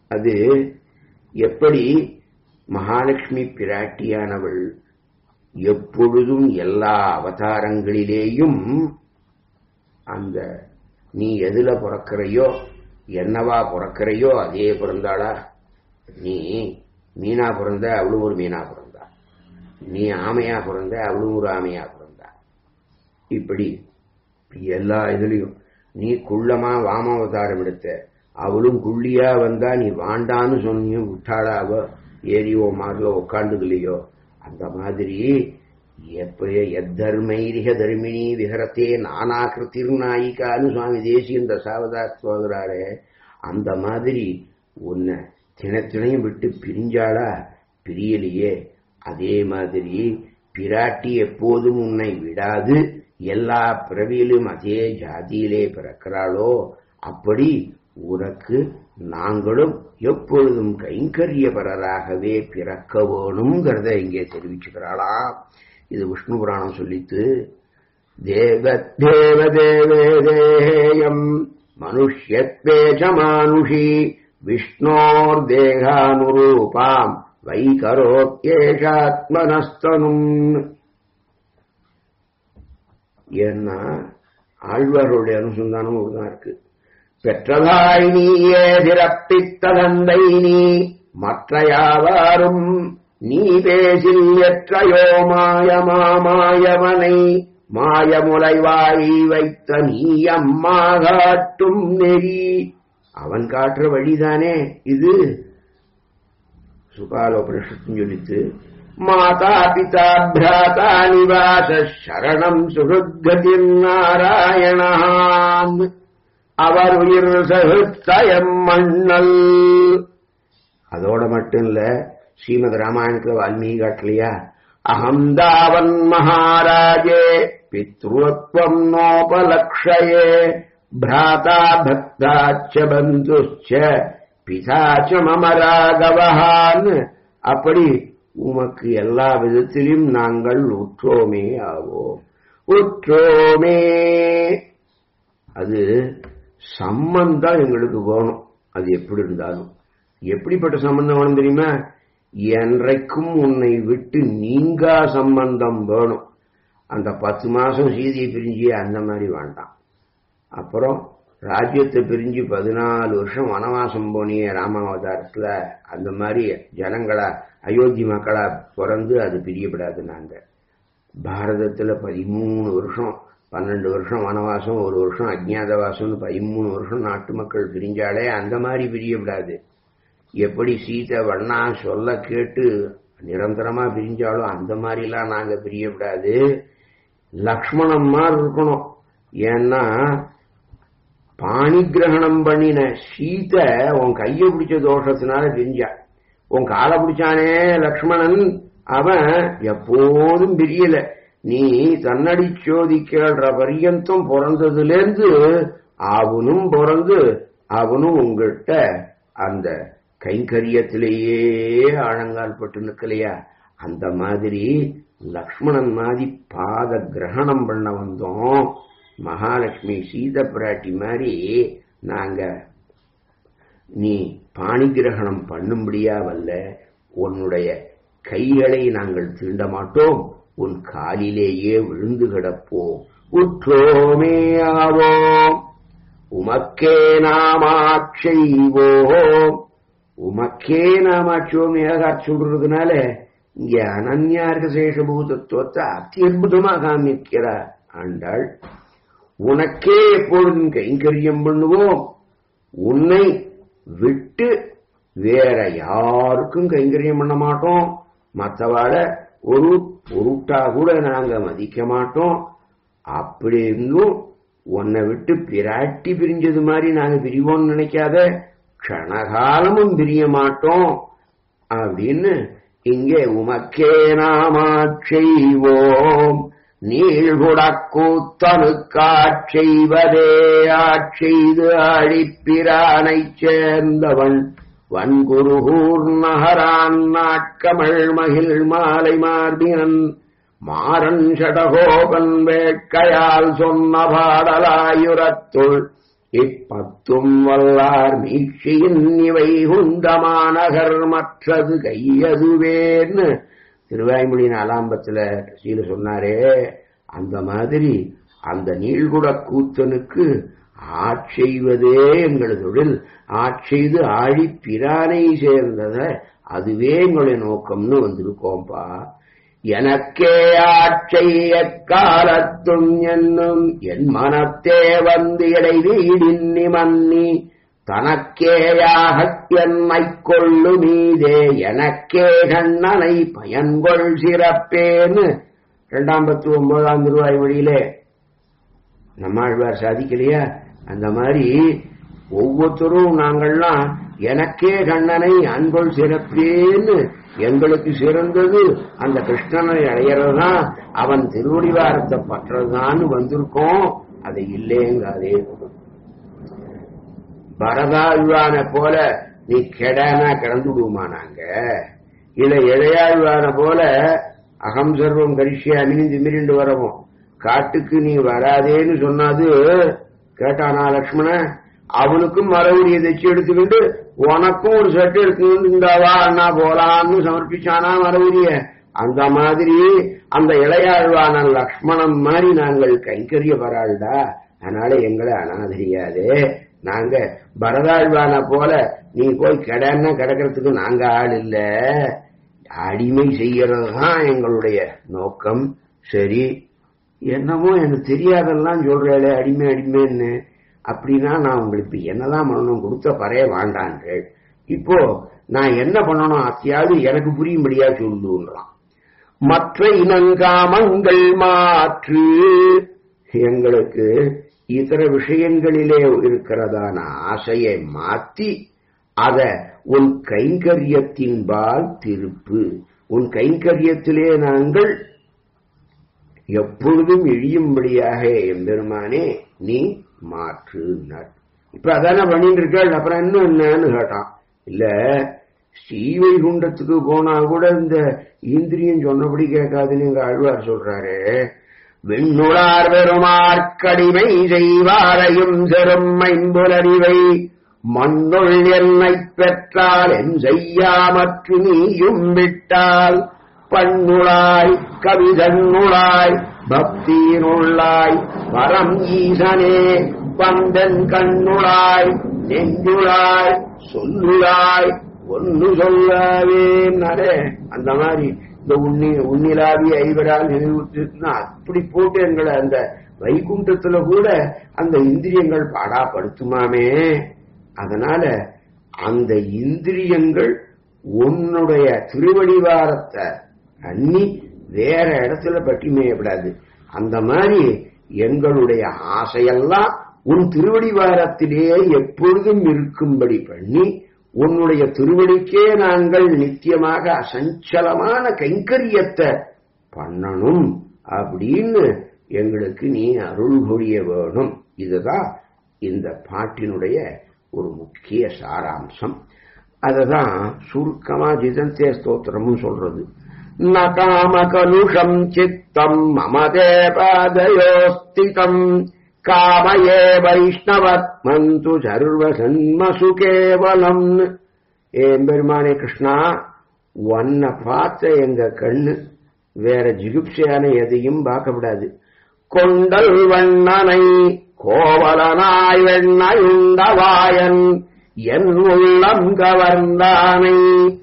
அது எப்படி மகாலட்சுமி பிராட்டியானவள் எப்பொழுதும் எல்லா அவதாரங்களிலேயும் அந்த நீ எதுல பிறக்கிறையோ என்னவா பிறக்கிறையோ அதே பிறந்தாளா நீ மீனா பிறந்த அவளும் ஒரு மீனா பிறந்தா நீ ஆமையா பிறந்த அவளும் ஒரு ஆமையா பிறந்தா இப்படி எல்லா இதுலயும் நீ குள்ளமா வாமாவதாரம் எடுத்த அவளும் குள்ளியா வந்தா நீ வாண்டான்னு சொன்னியும் விட்டாளா அவ ஏரியோ மார்ல உட்காந்துக்கலையோ அந்த மாதிரி எப்ப எத்தர்மைரிக தர்மிணி விஹரத்தே நானாகிருத்திர் நாயிகான்னு சுவாமி தேசியம் தசாவதாத்துவாகிறாரே அந்த மாதிரி உன்னை தினத்தினையும் விட்டு பிரிஞ்சாளா பிரியலையே அதே மாதிரி பிராட்டி எப்போதும் உன்னை விடாது எல்லா பிறவியிலும் அதே ஜாதியிலே பிறக்கிறாளோ அப்படி உனக்கு நாங்களும் எப்பொழுதும் கைங்கரியபரராகவே பிறக்க வேணுங்கிறத இங்கே தெரிவிச்சுக்கிறாளாம் இது விஷ்ணு புராணம் சொல்லித்து தேவ தேவ தேவேதேயம் மனுஷ்யத்வேஜ மானுஷி விஷ்ணோர் தேகானுரூபாம் வைகரோத்யேஷாத்மனஸ்தனும் ஏன்னா ஆழ்வார்களுடைய அனுசந்தானம் ஒருதான் இருக்கு பெற்றதாய் நீயே பிறப்பித்த தந்தை நீ மற்ற யாவாரும் நீ பேசில் எற்றையோ மாயமாமாயவனை மாயமுலைவாய் வைத்த நீ அம்மா காட்டும் நெறி அவன் காட்டுற வழிதானே இது சுகாலோபனிஷத்தும் சொல்லித்து மாதா பிதா பிராதா நிவாச சரணம் சுருத்கதிர் நாராயணான் அவர் உயிர் சகுத்தயம் மண்ணல் அதோட மட்டும் இல்ல ஸ்ரீமத் ராமாயணத்துல வால்மீகி காட்டலையா அகம்தாவன் மகாராஜே பித்ருவத்வம் நோபலக்ஷயே பிராதா பக்தாச்ச பந்துச்ச பிதாச்ச மம ராகவஹான் அப்படி உமக்கு எல்லா விதத்திலும் நாங்கள் உற்றோமே ஆவோம் உற்றோமே அது சம்பந்தம் எங்களுக்கு வேணும் அது எப்படி இருந்தாலும் எப்படிப்பட்ட சம்பந்தம் வேணும் தெரியுமா என்றைக்கும் உன்னை விட்டு நீங்கா சம்பந்தம் வேணும் அந்த பத்து மாசம் சீதையை பிரிஞ்சு அந்த மாதிரி வேண்டாம் அப்புறம் ராஜ்யத்தை பிரிஞ்சு பதினாலு வருஷம் வனவாசம் போனிய ராமாவதாரத்துல அந்த மாதிரி ஜனங்களா அயோத்தி மக்களா பிறந்து அது பிரியப்படாது நாங்க பாரதத்துல பதிமூணு வருஷம் பன்னெண்டு வருஷம் வனவாசம் ஒரு வருஷம் அஜ்ஞாதவாசம்னு பதிமூணு வருஷம் நாட்டு மக்கள் பிரிஞ்சாலே அந்த மாதிரி பிரியப்படாது எப்படி சீதை வண்ணா சொல்ல கேட்டு நிரந்தரமா பிரிஞ்சாலும் அந்த மாதிரிலாம் நாங்க பிரியப்படாது லக்ஷ்மணன் மாதிரி இருக்கணும் ஏன்னா பாணிகிரகணம் பண்ணின சீதை உன் கைய பிடிச்ச தோஷத்தினால பிரிஞ்சா உன் காலை பிடிச்சானே லக்ஷ்மணன் அவன் எப்போதும் பிரியல நீ தன்னடி சோதிக்கிற பரியந்தம் பிறந்ததுலேருந்து அவனும் பிறந்து அவனும் உங்கள்கிட்ட அந்த கைங்கரியத்திலேயே ஆழங்கால் பட்டு நிக்கலையா அந்த மாதிரி லக்ஷ்மணன் மாதிரி பாத கிரகணம் பண்ண வந்தோம் மகாலட்சுமி சீத பிராட்டி மாதிரி நாங்க நீ பாணி கிரகணம் பண்ணும்படியா வல்ல உன்னுடைய கைகளை நாங்கள் தீண்ட மாட்டோம் உன் காலிலேயே விழுந்து கிடப்போம் உற்றோமே ஆவோம் உமக்கே நாமாட்செய்வோம் உமக்கே நாமாட்சியோம் ஏகாட்சி சொல்றதுனால இங்க அனன்யார்க சேஷபூதத்துவத்தை அத்தியுதமா காமிக்கிறார் ஆண்டாள் உனக்கே எப்பொழுதும் கைங்கரியம் பண்ணுவோம் உன்னை விட்டு வேற யாருக்கும் கைங்கரியம் பண்ண மாட்டோம் மற்றவாழ ஒரு பொருட்டா கூட நாங்க மதிக்க மாட்டோம் அப்படி இருந்தும் உன்னை விட்டு பிராட்டி பிரிஞ்சது மாதிரி நாங்க பிரிவோம்னு நினைக்காத க்ஷணகாலமும் பிரிய மாட்டோம் அப்படின்னு இங்கே உமக்கே நாமாட்செய்வோம் நீழ்குடக்கூத்தனுக்காட்செய்வதே ஆட்செய்து அழிப்பிரானைச் சேர்ந்தவன் வன்குருகூர் நகரான் நாட்கமள் மகிழ் மாலை மார்பினன் மாறன் ஷடகோபன் வேட்கையால் சொன்ன பாடலாயுரத்துள் இப்பத்தும் வல்லார் மீட்சியின் இவை குந்தமாநகர் மற்றது கையதுவேன்னு திருவாய்மொழி நாலாம்பத்துல சீல சொன்னாரே அந்த மாதிரி அந்த நீள்குட கூத்தனுக்கு ஆட்செய்வதே எங்கள் தொழில் ஆட்செய்து ஆழி பிரானை சேர்ந்தத அதுவே எங்களுடைய நோக்கம்னு வந்திருக்கோம்பா எனக்கே ஆட்செய்ய காலத்தும் என்னும் என் மனத்தே வந்து இடைவீடின்னி மன்னி தனக்கேயாக என்னை கொள்ளு மீதே எனக்கே கண்ணனை பயன்கொள் சிறப்பேன்னு இரண்டாம் பத்து ஒன்பதாம் திருவாய் வழியிலே நம்மாழ்வார் சாதிக்கலையா அந்த மாதிரி ஒவ்வொருத்தரும் நாங்கள்லாம் எனக்கே கண்ணனை அன்பொள் சிறப்பேன்னு எங்களுக்கு சிறந்தது அந்த கிருஷ்ணனை அடையறதுதான் அவன் திருவடிவாரத்தை பற்றதுதான்னு வந்திருக்கோம் அதை இல்லேங்காதே பரதாழ்வான போல நீ கெடானா கிடந்து விடுமா நாங்க இல்ல இளையாழ்வான போல அகம் சர்வம் கரிசியா மினிந்து மிரிண்டு வரவும் காட்டுக்கு நீ வராதேன்னு சொன்னாது கேட்டானா லக்ஷ்மணன் அவனுக்கும் மரவுரியை தைச்சு எடுத்துக்கிட்டு உனக்கும் ஒரு சட்டை எடுத்துக்கிட்டு இந்தாவா அண்ணா போலான்னு சமர்ப்பிச்சானா மரவுரிய அந்த மாதிரி அந்த இளையாழ்வான லக்ஷ்மணன் மாதிரி நாங்கள் கைங்கரிய பராள்டா அதனால எங்களை அனாதரியாதே நாங்க பரதாழ்வான போல நீ போய் கிடன்னா கிடக்கிறதுக்கு நாங்க ஆள் இல்ல அடிமை செய்யறது தான் எங்களுடைய நோக்கம் சரி என்னமோ எனக்கு தெரியாதெல்லாம் சொல்றேளே அடிமை அடிமைன்னு அப்படின்னா நான் உங்களுக்கு என்னதான் பண்ணணும் கொடுத்த பறைய வாண்டான்றேன் இப்போ நான் என்ன பண்ணணும் அத்தியாவது எனக்கு புரியும்படியா சொல்லுன்றான் மற்ற இனங்காமங்கள் மாற்று எங்களுக்கு இதர விஷயங்களிலே இருக்கிறதான ஆசையை மாத்தி அத உன் கைங்கரியத்தின்பால் திருப்பு உன் கைங்கரியத்திலே நாங்கள் எப்பொழுதும் இழியும்படியாக எம்பெருமானே நீ மாற்றுனார் இப்ப அதானே பண்ணிட்டு இருக்காள் அப்புறம் இன்னும் என்னன்னு கேட்டான் இல்ல ஸ்ரீவைகுண்டத்துக்கு போனா கூட இந்த இந்திரியம் சொன்னபடி கேட்காதுன்னு எங்க ஆழ்வார் சொல்றாரு வெண்ணுளார் பெருமார்க்கடிமை செய்வாரையும் செரும் ஐம்புலறிவை மண்ணுள் என்னை பெற்றால் என் செய்யாமற்று நீயும் விட்டால் பண்ணுளாய் கவிதன்னுளாய் பக்தியினுள்ளாய் பரம் ஈசனே பந்தன் கண்ணுளாய் நெஞ்சுளாய் சொல்லுளாய் ஒன்னு சொல்லாவேன்னாரே அந்த மாதிரி இந்த உன்னி உன்னிலாவி ஐவரால் நினைவுறுத்தினா அப்படி போட்டு எங்களை அந்த வைகுண்டத்துல கூட அந்த இந்திரியங்கள் பாடாப்படுத்துமாமே அதனால அந்த இந்திரியங்கள் உன்னுடைய திருவடிவாரத்தை அன்னி வேற இடத்துல பற்றி மேயப்படாது அந்த மாதிரி எங்களுடைய ஆசையெல்லாம் உன் திருவடிவாரத்திலேயே எப்பொழுதும் இருக்கும்படி பண்ணி உன்னுடைய திருவடிக்கே நாங்கள் நித்தியமாக அசஞ்சலமான கைங்கரியத்தை பண்ணணும் அப்படின்னு எங்களுக்கு நீ அருள் புரிய வேணும் இதுதான் இந்த பாட்டினுடைய ஒரு முக்கிய சாராம்சம் அததான் சுருக்கமா ஜிதந்தே ஸ்தோத்திரமும் சொல்றது நகாமகலுஷம் சித்தம் மமதே பாதயோஸ்திதம் காமயே வைஷ்ணவத்மந்து சர்வசன்மசு கேவலம் ஏன் பெருமானே கிருஷ்ணா உன்னை பார்த்த எங்க கண்ணு வேற ஜிகுப்சையான எதையும் பார்க்கப்படாது கொண்டல் வண்ணனை கோவலனாய் வெண்ணையுண்டவாயன் என் உள்ளம் கவர்ந்தானை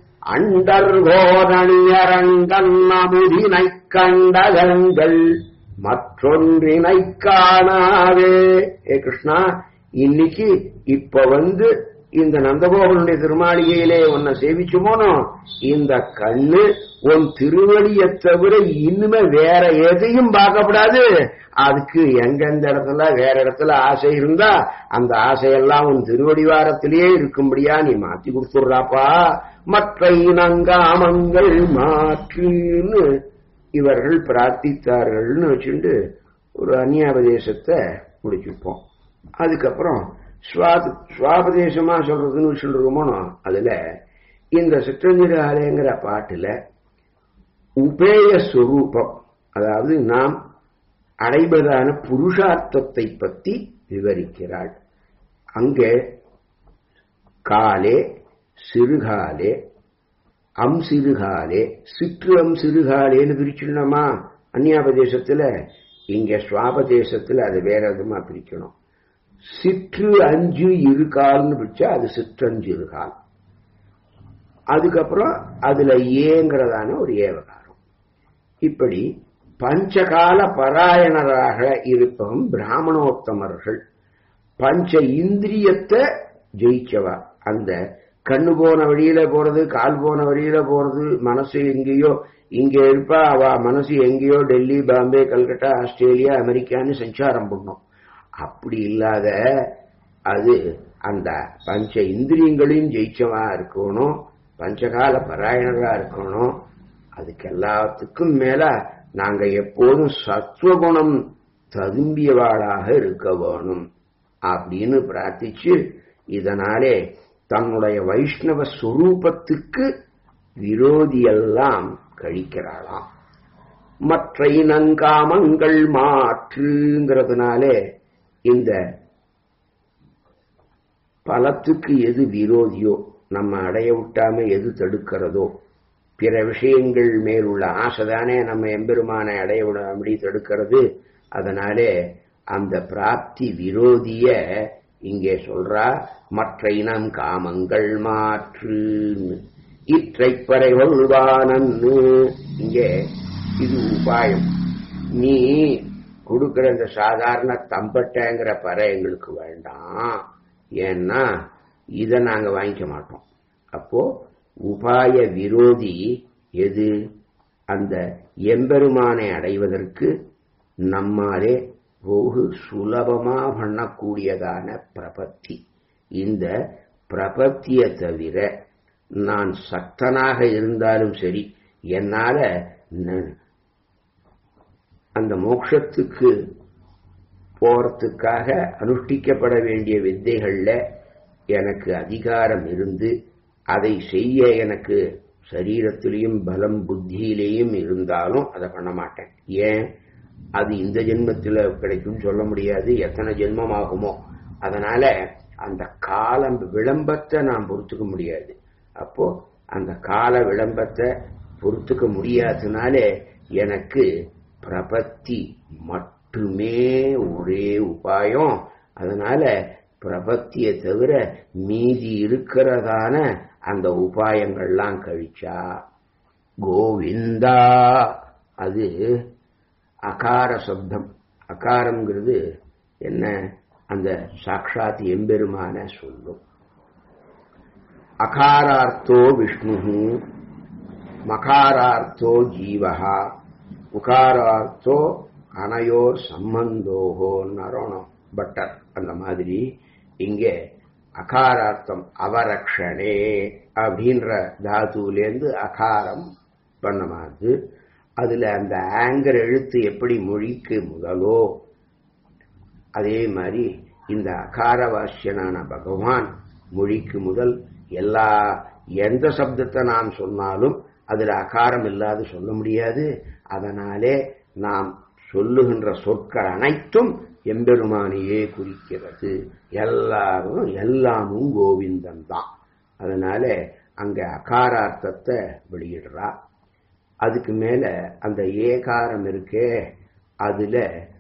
அண்டர்கோரணியரங்கன் அமுதினைக் கண்டகங்கள் மற்றொன்றினை காணாவே ஏ கிருஷ்ணா இன்னைக்கு இப்ப வந்து இந்த நந்தகோபனுடைய திருமாளிகையிலே உன்னை சேவிச்சுமோனோ இந்த கண்ணு உன் திருவடியை தவிர இனிமே வேற எதையும் பார்க்கப்படாது அதுக்கு எங்கெந்த இடத்துல வேற இடத்துல ஆசை இருந்தா அந்த ஆசையெல்லாம் உன் திருவடிவாரத்திலேயே இருக்கும்படியா நீ மாத்தி கொடுத்துடுறாப்பா மற்ற இனங்காமங்கள் மாற்றுன்னு இவர்கள் பிரார்த்தித்தார்கள்னு வச்சுட்டு ஒரு அந்நியாபதேசத்தை முடிச்சுப்போம் அதுக்கப்புறம் சுவாபதேசமா சொல்றதுன்னு வச்சுருக்கோமோ அதுல இந்த சிற்றஞ்சிறு ஆலயங்கிற பாட்டுல உபேய ஸ்வரூபம் அதாவது நாம் அடைவதான புருஷார்த்தத்தை பற்றி விவரிக்கிறாள் அங்கே காலே சிறுகாலே அம் சிறுகாலே சிற்று அம் சிறுகாலேன்னு பிரிச்சுடணுமா அந்நியாபதேசத்துல இங்க சுவாபதேசத்துல அது வேற விதமா பிரிக்கணும் சிற்று அஞ்சு இருகால்னு பிடிச்சா அது சிற்றஞ்சு இருகால் அதுக்கப்புறம் அதுல ஏங்கிறதான ஒரு ஏவகாரம் இப்படி பஞ்சகால பராயணராக இருப்பவன் பிராமணோத்தமர்கள் பஞ்ச இந்திரியத்தை ஜெயிச்சவா அந்த கண்ணு போன வழியில போறது கால் போன வழியில போறது மனசு எங்கேயோ இங்க இருப்பா அவ மனசு எங்கேயோ டெல்லி பாம்பே கல்கட்டா ஆஸ்திரேலியா அமெரிக்கான்னு சஞ்சாரம் பண்ணும் அப்படி இல்லாத அது அந்த பஞ்ச இந்திரியங்களையும் ஜெயிச்சவா இருக்கணும் பஞ்சகால பராயணரா இருக்கணும் அதுக்கு எல்லாத்துக்கும் மேல நாங்க எப்போதும் சத்துவகுணம் ததும்பியவாளாக இருக்க வேணும் அப்படின்னு பிரார்த்திச்சு இதனாலே தன்னுடைய வைஷ்ணவ சுரூபத்துக்கு விரோதியெல்லாம் கழிக்கிறாளாம் மற்ற இனங்காமங்கள் மாற்றுங்கிறதுனாலே இந்த பலத்துக்கு எது விரோதியோ நம்ம அடைய விட்டாம எது தடுக்கிறதோ பிற விஷயங்கள் மேலுள்ள ஆசைதானே நம்ம எம்பெருமானை அடைய விடாமடி தடுக்கிறது அதனாலே அந்த பிராப்தி விரோதிய இங்கே சொல்றா மற்ற இனம் காமங்கள் மாற்று இற்றைப்பறை கொள்வானன்னு இங்கே இது உபாயம் நீ கொடுக்கிற இந்த சாதாரண தம்பட்டங்கிற பறை எங்களுக்கு வேண்டாம் ஏன்னா இதை நாங்க வாங்கிக்க மாட்டோம் அப்போ உபாய விரோதி எது அந்த எம்பெருமானை அடைவதற்கு நம்மாலே வெகு சுலபமா பண்ணக்கூடியதான பிரபத்தி இந்த பிரபத்தியை தவிர நான் சக்தனாக இருந்தாலும் சரி என்னால அந்த மோட்சத்துக்கு போறதுக்காக அனுஷ்டிக்கப்பட வேண்டிய வித்தைகள்ல எனக்கு அதிகாரம் இருந்து அதை செய்ய எனக்கு சரீரத்திலையும் பலம் புத்தியிலையும் இருந்தாலும் அதை பண்ண மாட்டேன் ஏன் அது இந்த ஜென்மத்தில் கிடைக்கும் சொல்ல முடியாது எத்தனை ஜென்மம் ஆகுமோ அதனால அந்த காலம் விளம்பத்தை நான் பொறுத்துக்க முடியாது அப்போ அந்த கால விளம்பத்தை பொறுத்துக்க முடியாததுனால எனக்கு பிரபத்தி மட்டுமே ஒரே உபாயம் அதனால பிரபத்தியை தவிர மீதி இருக்கிறதான அந்த உபாயங்கள்லாம் கழிச்சா கோவிந்தா அது அகார சப்தம் அகாரம்ங்கிறது என்ன அந்த சாட்சாத் எம்பெருமான சொல்லும் அகாரார்த்தோ விஷ்ணு மகாரார்த்தோ ஜீவஹா உகாரார்த்தோ அனையோர் சம்பந்தோகோ நரோணம் பட்டர் அந்த மாதிரி இங்கே அகாரார்த்தம் அவரக்ஷணே அப்படின்ற தாத்துலேருந்து அகாரம் பண்ணமாது அதுல அந்த ஆங்கர் எழுத்து எப்படி மொழிக்கு முதலோ அதே மாதிரி இந்த அகாரவாசியனான பகவான் மொழிக்கு முதல் எல்லா எந்த சப்தத்தை நாம் சொன்னாலும் அதுல அகாரம் இல்லாது சொல்ல முடியாது அதனாலே நாம் சொல்லுகின்ற சொற்கள் அனைத்தும் எம்பெருமானையே குறிக்கிறது எல்லாரும் எல்லாமும் கோவிந்தன் தான் அதனால அங்க அகாரார்த்தத்தை வெளியிடுறா அதுக்கு மேல அந்த ஏகாரம் இருக்கே அதுல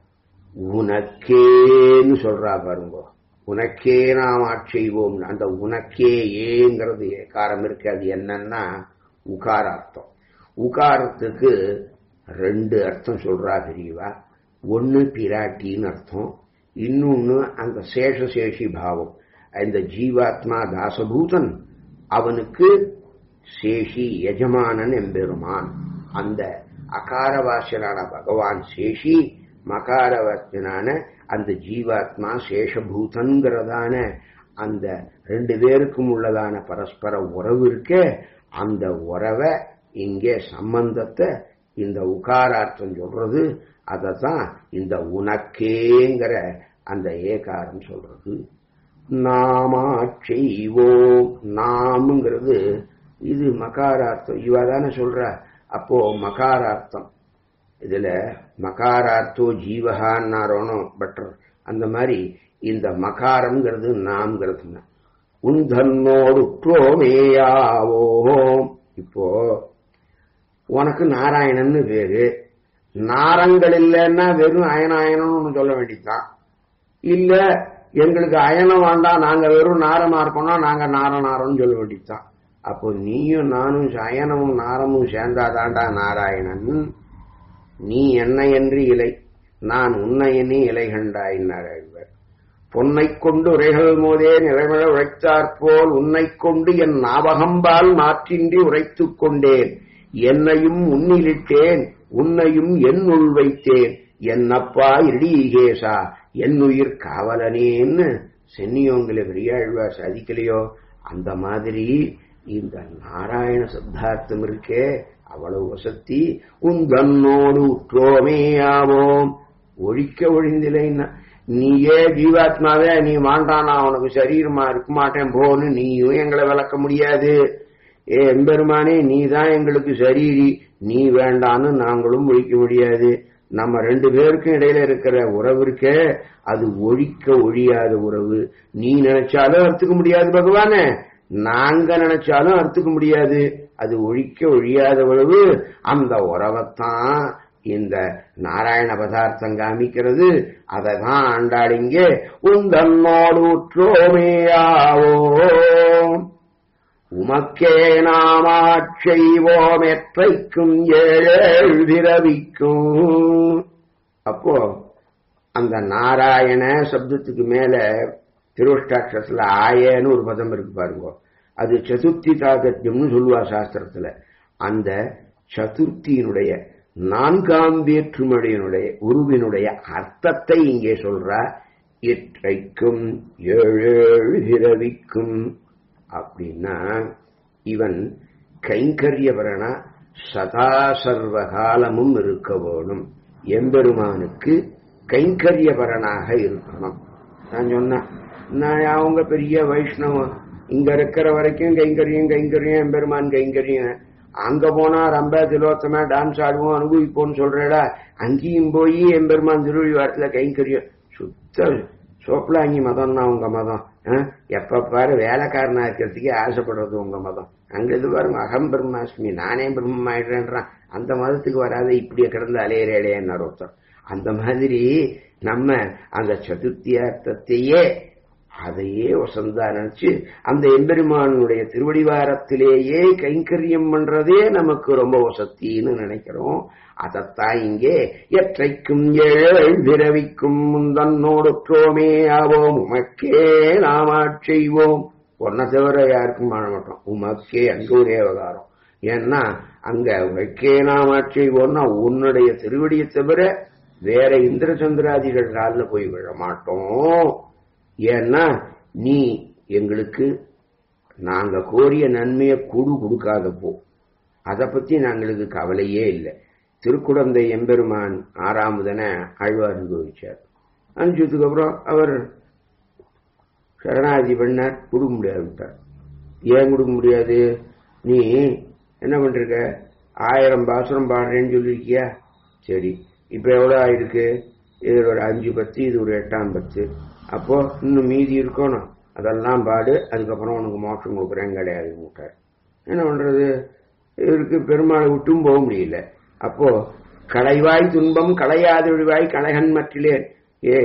உனக்கேன்னு சொல்றா பாருங்க உனக்கே நாம் ஆட்செய்வோம் அந்த உனக்கே ஏங்கிறது ஏகாரம் இருக்கு அது என்னன்னா உகாரார்த்தம் உகாரத்துக்கு ரெண்டு அர்த்தம் சொல்றா தெரியவா ஒன்னு பிராட்டின்னு அர்த்தம் இன்னொன்னு அந்த சேஷசேஷி பாவம் இந்த ஜீவாத்மா தாசபூதன் அவனுக்கு சேஷி எஜமானன் எம்பெருமான் அந்த அகாரவாசனான பகவான் சேஷி மகாரவத்தினான அந்த ஜீவாத்மா சேஷபூதன்கிறதான அந்த ரெண்டு பேருக்கும் உள்ளதான பரஸ்பர உறவு இருக்க அந்த உறவை இங்கே சம்பந்தத்தை இந்த உகாரார்த்தம் சொல்றது அதத்தான் இந்த உனக்கேங்கிற அந்த ஏகாரம் சொல்றது நாமா செய்வோம் நாமுங்கிறது இது மகாரார்த்தம் இவ தானே சொல்ற அப்போ மகாரார்த்தம் இதுல மகாரார்த்தோ ஜீவகான்னாரோனோ பட்டர் அந்த மாதிரி இந்த மகாரம்ங்கிறது நாம்ங்கிறது உந்தன்னோடு உற்றோமேயாவோம் இப்போ உனக்கு நாராயணன்னு பேரு நாரங்கள் இல்லைன்னா வெறும் அயனாயனம்னு ஒண்ணு சொல்ல வேண்டியதுதான் இல்ல எங்களுக்கு அயனம் வேண்டாம் நாங்க வெறும் நாரமா இருக்கோம்னா நாங்க நார நாரம்னு சொல்ல வேண்டியதுதான் அப்போ நீயும் நானும் அயனமும் நாரமும் சேர்ந்தாதாண்டா நாராயணன் நீ என்ன என்று இலை நான் உன்னை எண்ணி இலை கண்டாயினார் ஆழ்வார் பொன்னை கொண்டு உரைகள் மோதே நிறைமழ உழைத்தாற்போல் உன்னை கொண்டு என் ஞாபகம்பால் மாற்றின்றி உரைத்துக் கொண்டேன் என்னையும் உன்னிலிட்டேன் உன்னையும் என் உள் வைத்தேன் என்னப்பா இடிகேசா என் உயிர் காவலனேன்னு சென்னியோங்கில பெரியாழ்வார் சாதிக்கலையோ அந்த மாதிரி இந்த நாராயண சப்தார்த்தம் இருக்கே அவ்வளவு வசத்தி உந்தன்னோடு உற்றோமேயாவோம் ஒழிக்க ஒழிந்தில்லைன்னா நீயே ஜீவாத்மாவே நீ மாண்டானா அவனுக்கு சரீரமா இருக்க மாட்டேன் போன்னு நீயும் எங்களை விளக்க முடியாது ஏ எம்பெருமானே நீ தான் எங்களுக்கு சரீரி நீ வேண்டான்னு நாங்களும் ஒழிக்க முடியாது நம்ம ரெண்டு பேருக்கும் இடையில இருக்கிற உறவு இருக்கே அது ஒழிக்க ஒழியாத உறவு நீ நினைச்சாலும் அறுத்துக்க முடியாது பகவானே நாங்க நினைச்சாலும் அறுத்துக்க முடியாது அது ஒழிக்க ஒழியாத உறவு அந்த உறவைத்தான் இந்த நாராயண பதார்த்தம் காமிக்கிறது அதை தான் ஆண்டாடிங்க உந்தன்னோடு உற்றோமேயாவோ உமக்கே நாமாட்செய்வோம் எற்றைக்கும் ஏழேழு பிறவிக்கும் அப்போ அந்த நாராயண சப்தத்துக்கு மேல திருஷ்டாட்சத்துல ஆயன்னு ஒரு பதம் இருக்கு பாருங்க அது சதுர்த்தி தாகத்தியம்னு சொல்லுவா சாஸ்திரத்துல அந்த சதுர்த்தியினுடைய நான்காம் வேற்றுமொழியினுடைய உருவினுடைய அர்த்தத்தை இங்கே சொல்றா இற்றைக்கும் ஏழேழு பிறவிக்கும் அப்படின்னா இவன் கைங்கரியபரனா சதா சர்வ காலமும் இருக்க வேணும் எம்பெருமானுக்கு கைங்கரியபரனாக இருக்கணும் நான் சொன்னேன் நான் அவங்க பெரிய வைஷ்ணவம் இங்க இருக்கிற வரைக்கும் கைங்கரியம் கைங்கரியம் எம்பெருமான் கைங்கரியம் அங்க போனா ரொம்ப திலோத்தமா டான்ஸ் ஆடுவோம் அனுபவிப்போம்னு சொல்றடா அங்கேயும் போய் எம்பெருமான் திருவள்ளி வாரத்துல கைங்கரியம் சுத்த சோப்லாங்கி மதம்னா உங்க மதம் ஆ? எப்ப பாரு வேலைக்காரனா இருக்கிறதுக்கே ஆசைப்படுறது உங்க மதம் அங்க இது பாருங்க அகம் பிரம்மாஸ்மி நானே பிரம்மமாயிடுறேன்றான் அந்த மதத்துக்கு வராத இப்படியே கிடந்து அலையிறேன்னு ஒருத்தர் அந்த மாதிரி நம்ம அந்த சதுர்த்தியார்த்தத்தையே அதையே வசந்தா நினைச்சு அந்த எம்பெருமானுடைய திருவடிவாரத்திலேயே கைங்கரியம் பண்றதே நமக்கு ரொம்ப வசத்தின்னு நினைக்கிறோம் அதைத்தான் இங்கே எற்றைக்கும் ஏழ் பிறவிக்கும் முந்தன்னோடுற்றோமே ஆவோம் உமக்கே நாமாட் செய்வோம் ஒன்ன தவிர யாருக்கும் வாழ மாட்டோம் உமக்கே அங்க ஒரே அவதாரம் ஏன்னா அங்க உமக்கே நாமாட் செய்வோம்னா உன்னுடைய திருவடியை தவிர வேற இந்திர சந்திராதிகள் காலில் போய் விழ மாட்டோம் ஏன்னா நீ எங்களுக்கு நாங்க கோரிய நன்மையை கூடு கொடுக்காத போ அதை பத்தி நாங்களுக்கு கவலையே இல்லை திருக்குடந்தை எம்பெருமான் ஆறாமுதன ஆழ்வார் அனுபவிச்சார் அனுப்பிச்சதுக்கு அப்புறம் அவர் சரணாதி பண்ணார் கொடுக்க முடியாது விட்டார் ஏன் கொடுக்க முடியாது நீ என்ன பண்றிருக்க ஆயிரம் பாசுரம் பாடுறேன்னு சொல்லியிருக்கியா சரி இப்ப எவ்வளவு ஆயிருக்கு இது ஒரு அஞ்சு பத்து இது ஒரு எட்டாம் பத்து அப்போ இன்னும் மீதி இருக்கணும் அதெல்லாம் பாடு அதுக்கப்புறம் உனக்கு மோட்சம் கொடுக்குறேன் கிடையாது விட்டார் என்ன பண்றது இவருக்கு பெருமாளை விட்டும் போக முடியல அப்போ களைவாய் துன்பம் களையாது விழிவாய் களைகன் மற்றிலேன் ஏ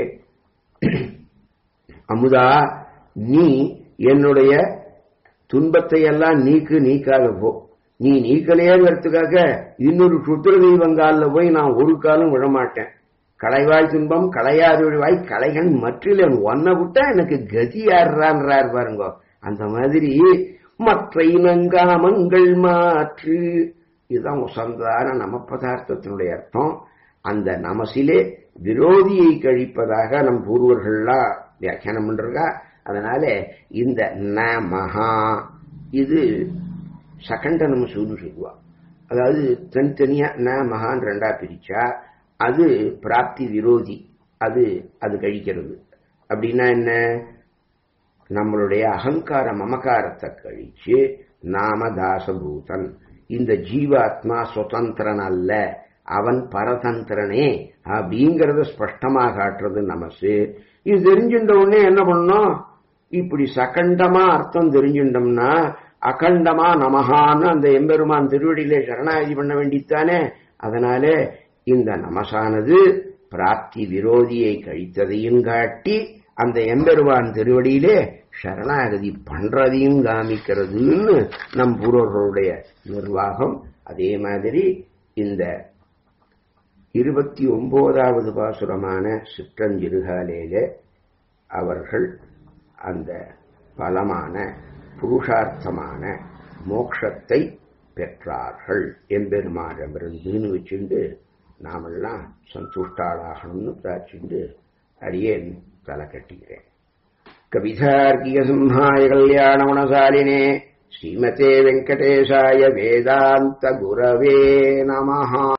அமுதா நீ என்னுடைய துன்பத்தை எல்லாம் நீக்கு நீக்காத போ நீ நீக்கலையேங்கிறதுக்காக இன்னொரு சுத்திர தெய்வங்காலில் போய் நான் ஒரு காலம் விழமாட்டேன் களைவாய் துன்பம் களையாது விழிவாய் களைகன் மற்றிலேன் ஒன்ன விட்டா எனக்கு கதி யாருறான்றார் பாருங்க அந்த மாதிரி மற்ற இனங்காமங்கள் மாற்று இதுதான் உசந்தான நம பதார்த்தத்தினுடைய அர்த்தம் அந்த நமசிலே விரோதியை கழிப்பதாக நம் பூர்வர்கள்லாம் வியாக்கியானம் பண்றா அதனால இந்த ந மகா இது செகண்ட நம்ம சொல்லு சொல்லுவா அதாவது தனித்தனியா ந மகான் ரெண்டா பிரிச்சா அது பிராப்தி விரோதி அது அது கழிக்கிறது அப்படின்னா என்ன நம்மளுடைய அகங்கார மமகாரத்தை கழிச்சு நாம தாசபூதன் இந்த ஜீவாத்மா சுதந்திரன் அல்ல அவன் பரதந்திரனே அப்படிங்கறத ஸ்பஷ்டமா காட்டுறது நமசு இது தெரிஞ்சுட்ட உடனே என்ன பண்ணோம் இப்படி சகண்டமா அர்த்தம் தெரிஞ்சுட்டோம்னா அகண்டமா நமகான்னு அந்த எம்பெருமான் திருவடியிலே சரணாகதி பண்ண வேண்டித்தானே அதனால இந்த நமசானது பிராப்தி விரோதியை கழித்ததையும் காட்டி அந்த எம்பெருமான் திருவடியிலே சரணாகதி பண்றதையும் காமிக்கிறதுன்னு நம் பூர்வர்களுடைய நிர்வாகம் அதே மாதிரி இந்த இருபத்தி ஒன்பதாவது பாசுரமான சிற்றஞ்சிறுகாலேலே அவர்கள் அந்த பலமான புருஷார்த்தமான மோக்ஷத்தை பெற்றார்கள் எம்பெருமானிடமிருந்துன்னு வச்சுண்டு நாமெல்லாம் சந்துஷ்டாளாகணும்னு பிரார்த்திண்டு அடியேன் தலை கட்டுகிறேன் கவிதார்க்கிய சிம்ஹாய கல்யாண குணசாலினே ஸ்ரீமதே வெங்கடேசாய வேதாந்த குரவே நமஹா